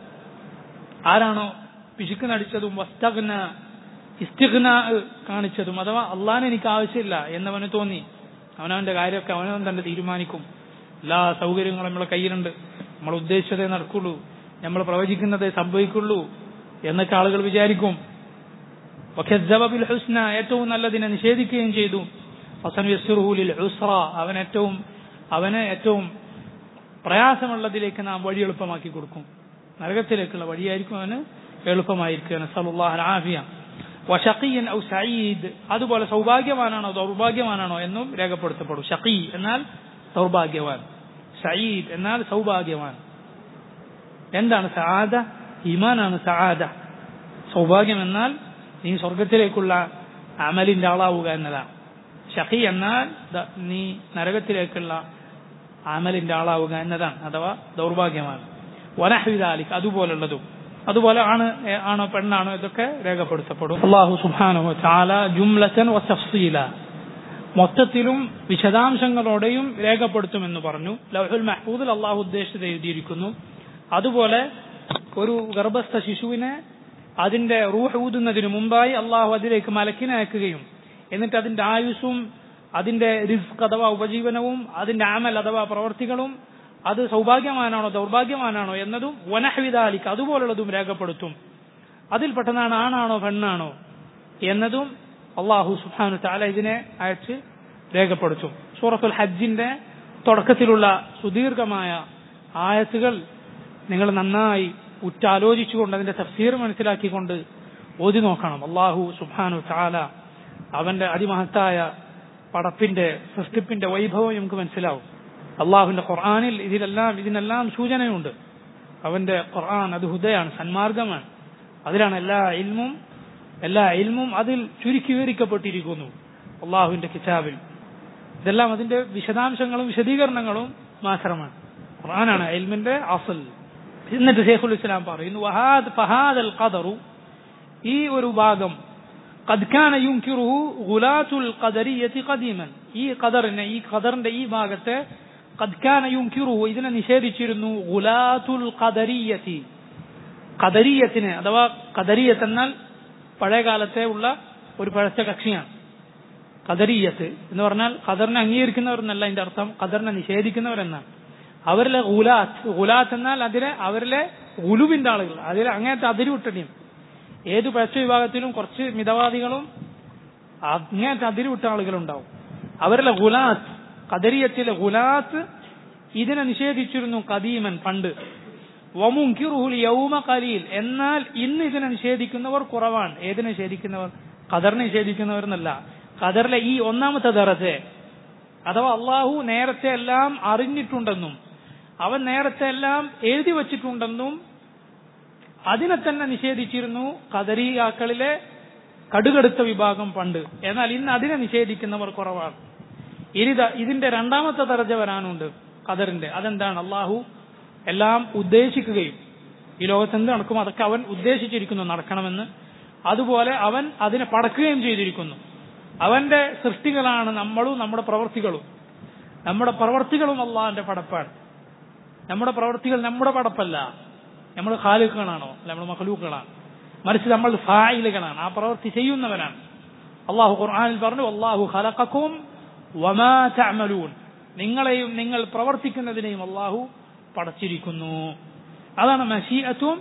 ആരാണോ പിശുക്ക് നടിച്ചതും വസ്തഗ്ന ഇസ്തിഗ്ന കാണിച്ചതും അഥവാ അള്ളാഹിനെ എനിക്ക് ആവശ്യമില്ല എന്നവന് തോന്നി അവനവന്റെ കാര്യമൊക്കെ അവനവൻ തന്നെ തീരുമാനിക്കും എല്ലാ സൗകര്യങ്ങളും നമ്മളെ കയ്യിലുണ്ട് നമ്മൾ ഉദ്ദേശിച്ചതേ നടക്കുള്ളൂ നമ്മൾ പ്രവചിക്കുന്നതേ സംഭവിക്കുള്ളൂ എന്നൊക്കെ ആളുകൾ വിചാരിക്കും പക്ഷെ ജബബിൽ ഹുസ്ന ഏറ്റവും നല്ലതിനെ നിഷേധിക്കുകയും ചെയ്തു ഹസൻ യസ്റുഹുലിൽ ഉസ്ര അവൻ ഏറ്റവും അവന് ഏറ്റവും പ്രയാസമുള്ളതിലേക്ക് നാം വഴി എളുപ്പമാക്കി കൊടുക്കും നരകത്തിലേക്കുള്ള വഴിയായിരിക്കും അവന് എളുപ്പമായിരിക്കുക നസലുല്ലാഹ് ആഫിയ വഷഖിയൻ ഔ സഈദ് അതുപോലെ സൗഭാഗ്യവാനാണോ ദൗർഭാഗ്യവാനാണോ എന്നും രേഖപ്പെടുത്തപ്പെടും ഷഖി എന്നാൽ ദൗർഭാഗ്യവാൻ സഈദ് എന്നാൽ സൗഭാഗ്യവാൻ എന്താണ് സആദ ഈമാനാണ് സആദ സൗഭാഗ്യം എന്നാൽ നീ സ്വർഗത്തിലേക്കുള്ള അമലിന്റെ ആളാവുക എന്നതാണ് ഷഖി എന്നാൽ ദ- നീ നരകത്തിലേക്കുള്ള അമലിന്റെ ആളാവുക എന്നതാണ് അഥവാ ദൗർഭാഗ്യമാണ് വനഹ്വിദാലിക് അതുപോലുള്ളതും അതുപോലെ ആണ് ഏ- ആണോ പെണ്ണാണോ ഇതൊക്കെ രേഖപ്പെടുത്തപ്പെടും അള്ളാഹു സുബ്ഹാനഹു വതആല ജുംലത്തൻ വതഫ്സീല മൊത്തത്തിലും വിശദാംശങ്ങളോടെയും രേഖപ്പെടുത്തുമെന്ന് പറഞ്ഞു ലൗഹുൽ മഹ്ഫൂദിൽ അള്ളാഹു ഉദ്ദേശിച്ചത് എഴുതിയിരിക്കുന്നു അതുപോലെ ഒരു ഗർഭസ്ഥ ശിശുവിനെ അതിന്റെ റൂഹ് ഊതുന്നതിന് മുമ്പായി അള്ളാഹു അതിലേക്ക് മലക്കിനെ അയക്കുകയും എന്നിട്ട് അതിന്റെ ആയുസ്സും അതിന്റെ റിസ്ക് അഥവാ ഉപജീവനവും അതിന്റെ ആമൽ അഥവാ പ്രവർത്തികളും അത് സൗഭാഗ്യവാനാണോ ദൗർഭാഗ്യവാനാണോ എന്നതും വനഹവിതാലിക്ക് അതുപോലുള്ളതും രേഖപ്പെടുത്തും അതിൽപ്പെട്ടതാണ് ആണാണോ പെണ്ണാണോ എന്നതും അള്ളാഹു സുബ്ഹാനഹു തആല ഇതിനെ അയച്ച് രേഖപ്പെടുത്തും സൂറത്തുൽ ഹജ്ജിന്റെ തുടക്കത്തിലുള്ള സുദീർഘമായ ആയത്തുകൾ നിങ്ങൾ നന്നായി ഉറ്റാലോചിച്ചുകൊണ്ട് അതിന്റെ തഫ്സീർ മനസ്സിലാക്കിക്കൊണ്ട് ഓതി നോക്കണം അള്ളാഹു സുബ്ഹാനഹു തആല അവന്റെ അതിമഹത്തായ പടപ്പിന്റെ സൃഷ്ടിപ്പിന്റെ വൈഭവം നമുക്ക് മനസ്സിലാവും അള്ളാഹുവിന്റെ ഖുർആാനിൽ ഇതിലെല്ലാം ഇതിനെല്ലാം സൂചനയുണ്ട് അവന്റെ ഖുർആൻ അത് ഹുദയാണ് സന്മാർഗമാണ് അതിലാണ് എല്ലാ ഇൽമും എല്ലാ ഇൽമും അതിൽ ചുരുക്കി വിവരിക്കപ്പെട്ടിരിക്കുന്നു അള്ളാഹുവിന്റെ കിതാബിൽ ഇതെല്ലാം അതിന്റെ വിശദാംശങ്ങളും വിശദീകരണങ്ങളും മാത്രമാണ് ഖുർആനാണ് ഇൽമിന്റെ അസൽ എന്നിട്ട് ഷെയ്ഖുൽ ഇസ്ലാം പറയുന്നു വഹാദ് ഫഹാദൽ ഖദറു ഈ ഒരു ഭാഗം قد كان ينكره غلاة القدرية قديما ഈ ഖദറിനെ ഈ ഖദറിന്റെ ഈ ഭാഗത്തെ قد كان ينكره ഇതിനെ നിഷേധിച്ചിരുന്നു ഗുലാത്തുൽ ഖദരിയത്തി ഖദരിയത്തിന് അഥവാ ഖദരിയത്ത് എന്നാൽ പഴയ കാലത്തെ ഉള്ള ഒരു പഴച്ച കക്ഷിയാണ് ഖദരിയത്ത് എന്ന് പറഞ്ഞാൽ ഖദറിനെ അംഗീകരിക്കുന്നവരെന്നല്ല അതിന്റെ അർത്ഥം ഖദറിനെ നിഷേധിക്കുന്നവരെന്നാണ് അവരിലെ ഗുലാത്ത് ഗുലാത്ത് എന്നാൽ അതിലെ അവരിലെ ഗുലുവിന്റെ ആളുകൾ അതിലെ അങ്ങനത്തെ അതിരുവിട്ടണിയും ഏത് പഴച്ച വിഭാഗത്തിലും കുറച്ച് മിതവാദികളും അങ്ങനത്തെ അതിരുവിട്ട ആളുകളുണ്ടാവും അവരിലെ ഗുലാത്ത് ഖദരിയത്തിലെ ഗുലാത്ത് ഇതിനെ നിഷേധിച്ചിരുന്നു കദീമൻ പണ്ട് വമുങ്കിറുഹുൽ യൗമ കലീൽ എന്നാൽ ഇന്ന് ഇതിനെ നിഷേധിക്കുന്നവർ കുറവാണ് ഏതിനെ നിഷേധിക്കുന്നവർ ഖദറിനെ നിഷേധിക്കുന്നവർ എന്നല്ല ഖദറിലെ ഈ ഒന്നാമത്തെ ദറജെ അഥവാ അള്ളാഹു നേരത്തെ എല്ലാം അറിഞ്ഞിട്ടുണ്ടെന്നും അവൻ നേരത്തെ എല്ലാം എഴുതി വച്ചിട്ടുണ്ടെന്നും അതിനെ തന്നെ നിഷേധിച്ചിരുന്നു ഖദരിയാക്കളിലെ കടുകടുത്ത വിഭാഗം പണ്ട് എന്നാൽ ഇന്ന് അതിനെ നിഷേധിക്കുന്നവർ കുറവാണ് ഇനി ദാ ഇതിന്റെ രണ്ടാമത്തെ ദർജ വരാനുണ്ട് ഖദറിന്റെ അതെന്താണ് അള്ളാഹു എല്ലാം ഉദ്ദേശിക്കുകയും ഈ ലോകത്ത് എന്ത് നടക്കും അതൊക്കെ അവൻ ഉദ്ദേശിച്ചിരിക്കുന്നു നടക്കണമെന്ന് അതുപോലെ അവൻ അതിനെ പടക്കുകയും ചെയ്തിരിക്കുന്നു അവന്റെ സൃഷ്ടികളാണ് നമ്മളും നമ്മുടെ പ്രവർത്തികളും നമ്മുടെ പ്രവർത്തികളും അള്ളാഹിന്റെ പടപ്പാണ് നമ്മുടെ പ്രവർത്തികൾ നമ്മുടെ പടപ്പല്ല നമ്മൾ ഖാലിഖുകളാണോ അല്ല നമ്മൾ മഖലൂക്കുകളാണ് മറിച്ച് നമ്മൾ ഫായിലുകളാണ് ആ പ്രവൃത്തി ചെയ്യുന്നവനാണ് അള്ളാഹു ഖുർആാനിൽ പറഞ്ഞു അള്ളാഹു ഖലഖക്കും വമാ തഅമലൂൻ നിങ്ങളെയും നിങ്ങൾ പ്രവർത്തിക്കുന്നതിനെയും അള്ളാഹു പടച്ചിരിക്കുന്നു അതാണ് മഷീഅത്തും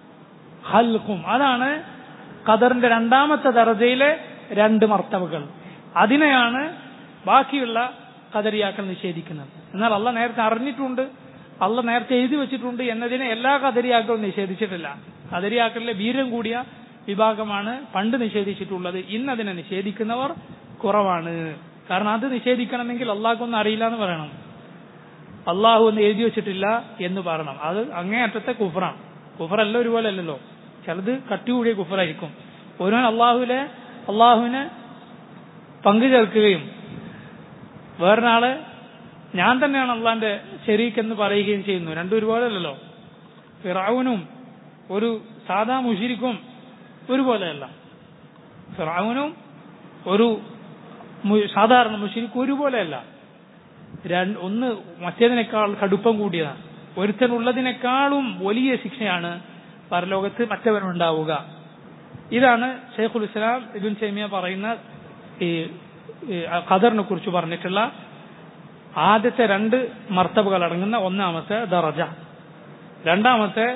ഹൽക്കും അതാണ് ഖദറിന്റെ രണ്ടാമത്തെ ദർജയിലെ രണ്ട് മർത്തവകൾ അതിനെയാണ് ബാക്കിയുള്ള കദരിയാക്കൾ നിഷേധിക്കുന്നത് എന്നാൽ അള്ള നേരത്തെ അറിഞ്ഞിട്ടുണ്ട് അള്ള നേരത്തെ എഴുതി വെച്ചിട്ടുണ്ട് എന്നതിനെ എല്ലാ കദരിയാക്കളും നിഷേധിച്ചിട്ടില്ല കദരിയാക്കളിലെ വീരം കൂടിയ വിഭാഗമാണ് പണ്ട് നിഷേധിച്ചിട്ടുള്ളത് ഇന്ന് അതിനെ നിഷേധിക്കുന്നവർ കുറവാണ് കാരണം അത് നിഷേധിക്കണമെങ്കിൽ അള്ളാഹ്ക്കൊന്നും അറിയില്ല എന്ന് പറയണം അള്ളാഹു ഒന്ന് എഴുതി വെച്ചിട്ടില്ല എന്ന് പറയണം അത് അങ്ങേയറ്റത്തെ കുഫറാണ് കുഫറല്ല ഒരുപോലെ അല്ലല്ലോ ചിലത് കട്ടികൂടിയ കുഫറായിരിക്കും ഒരുവൻ അള്ളാഹുവിലെ അള്ളാഹുവിനെ പങ്കു ചേർക്കുകയും വേറൊരാള് ഞാൻ തന്നെയാണ് അള്ളാന്റെ ശരീക്ക് എന്ന് പറയുകയും ചെയ്യുന്നു രണ്ടും ഒരുപോലെ അല്ലല്ലോ ഫിറാവുനും ഒരു സാധാ മുഷിരിക്കും ഒരുപോലെയല്ല ഫിറാവുനും ഒരു മു- സാധാരണ മുഷിരിക്കും ഒരുപോലെയല്ല രണ്ട് ഒന്ന് മറ്റേതിനേക്കാൾ കടുപ്പം കൂടിയതാണ് ഒരുത്തനുള്ളതിനേക്കാളും വലിയ ശിക്ഷയാണ് പരലോകത്ത് മറ്റവനുണ്ടാവുക ഇതാണ് ഷെയ്ഖുൽ ഇസ്ലാം ഇബിൻ സൈമിയ പറയുന്ന ഈ ഈ ഖദറിനെ കുറിച്ച് പറഞ്ഞിട്ടുള്ള ആദ്യത്തെ രണ്ട് മർത്തബുകൾ അടങ്ങുന്ന ഒന്നാമത്തെ ദറജ രണ്ടാമത്തെ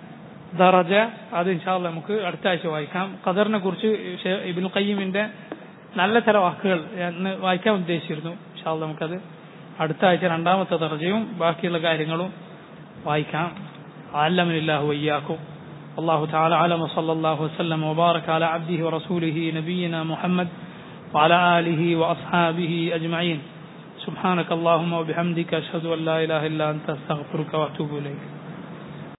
ദറജ അത് ഇൻഷാല്ല നമുക്ക് അടുത്ത ആഴ്ച വായിക്കാം ഖദറിനെ കുറിച്ച് ഷേ- ഇബ്നു ഖയ്യിമിന്റെ നല്ല ചില വാക്കുകൾ എന്ന് വായിക്കാൻ ഉദ്ദേശിച്ചിരുന്നു ഇൻഷാല്ല നമുക്കത് അടുത്ത ആഴ്ച രണ്ടാമത്തെ ദർജയും ബാക്കിയുള്ള കാര്യങ്ങളും വായിക്കാം അല്ലമില്ലാഹു വയ്യാക്കും الله تعالى علم وصلى الله وسلم وبارك على عبده ورسوله نبينا محمد وعلى آله وأصحابه أجمعين سبحانك اللهم وبحمدك أشهد أن لا إله إلا أنت أستغفرك وأتوب إليك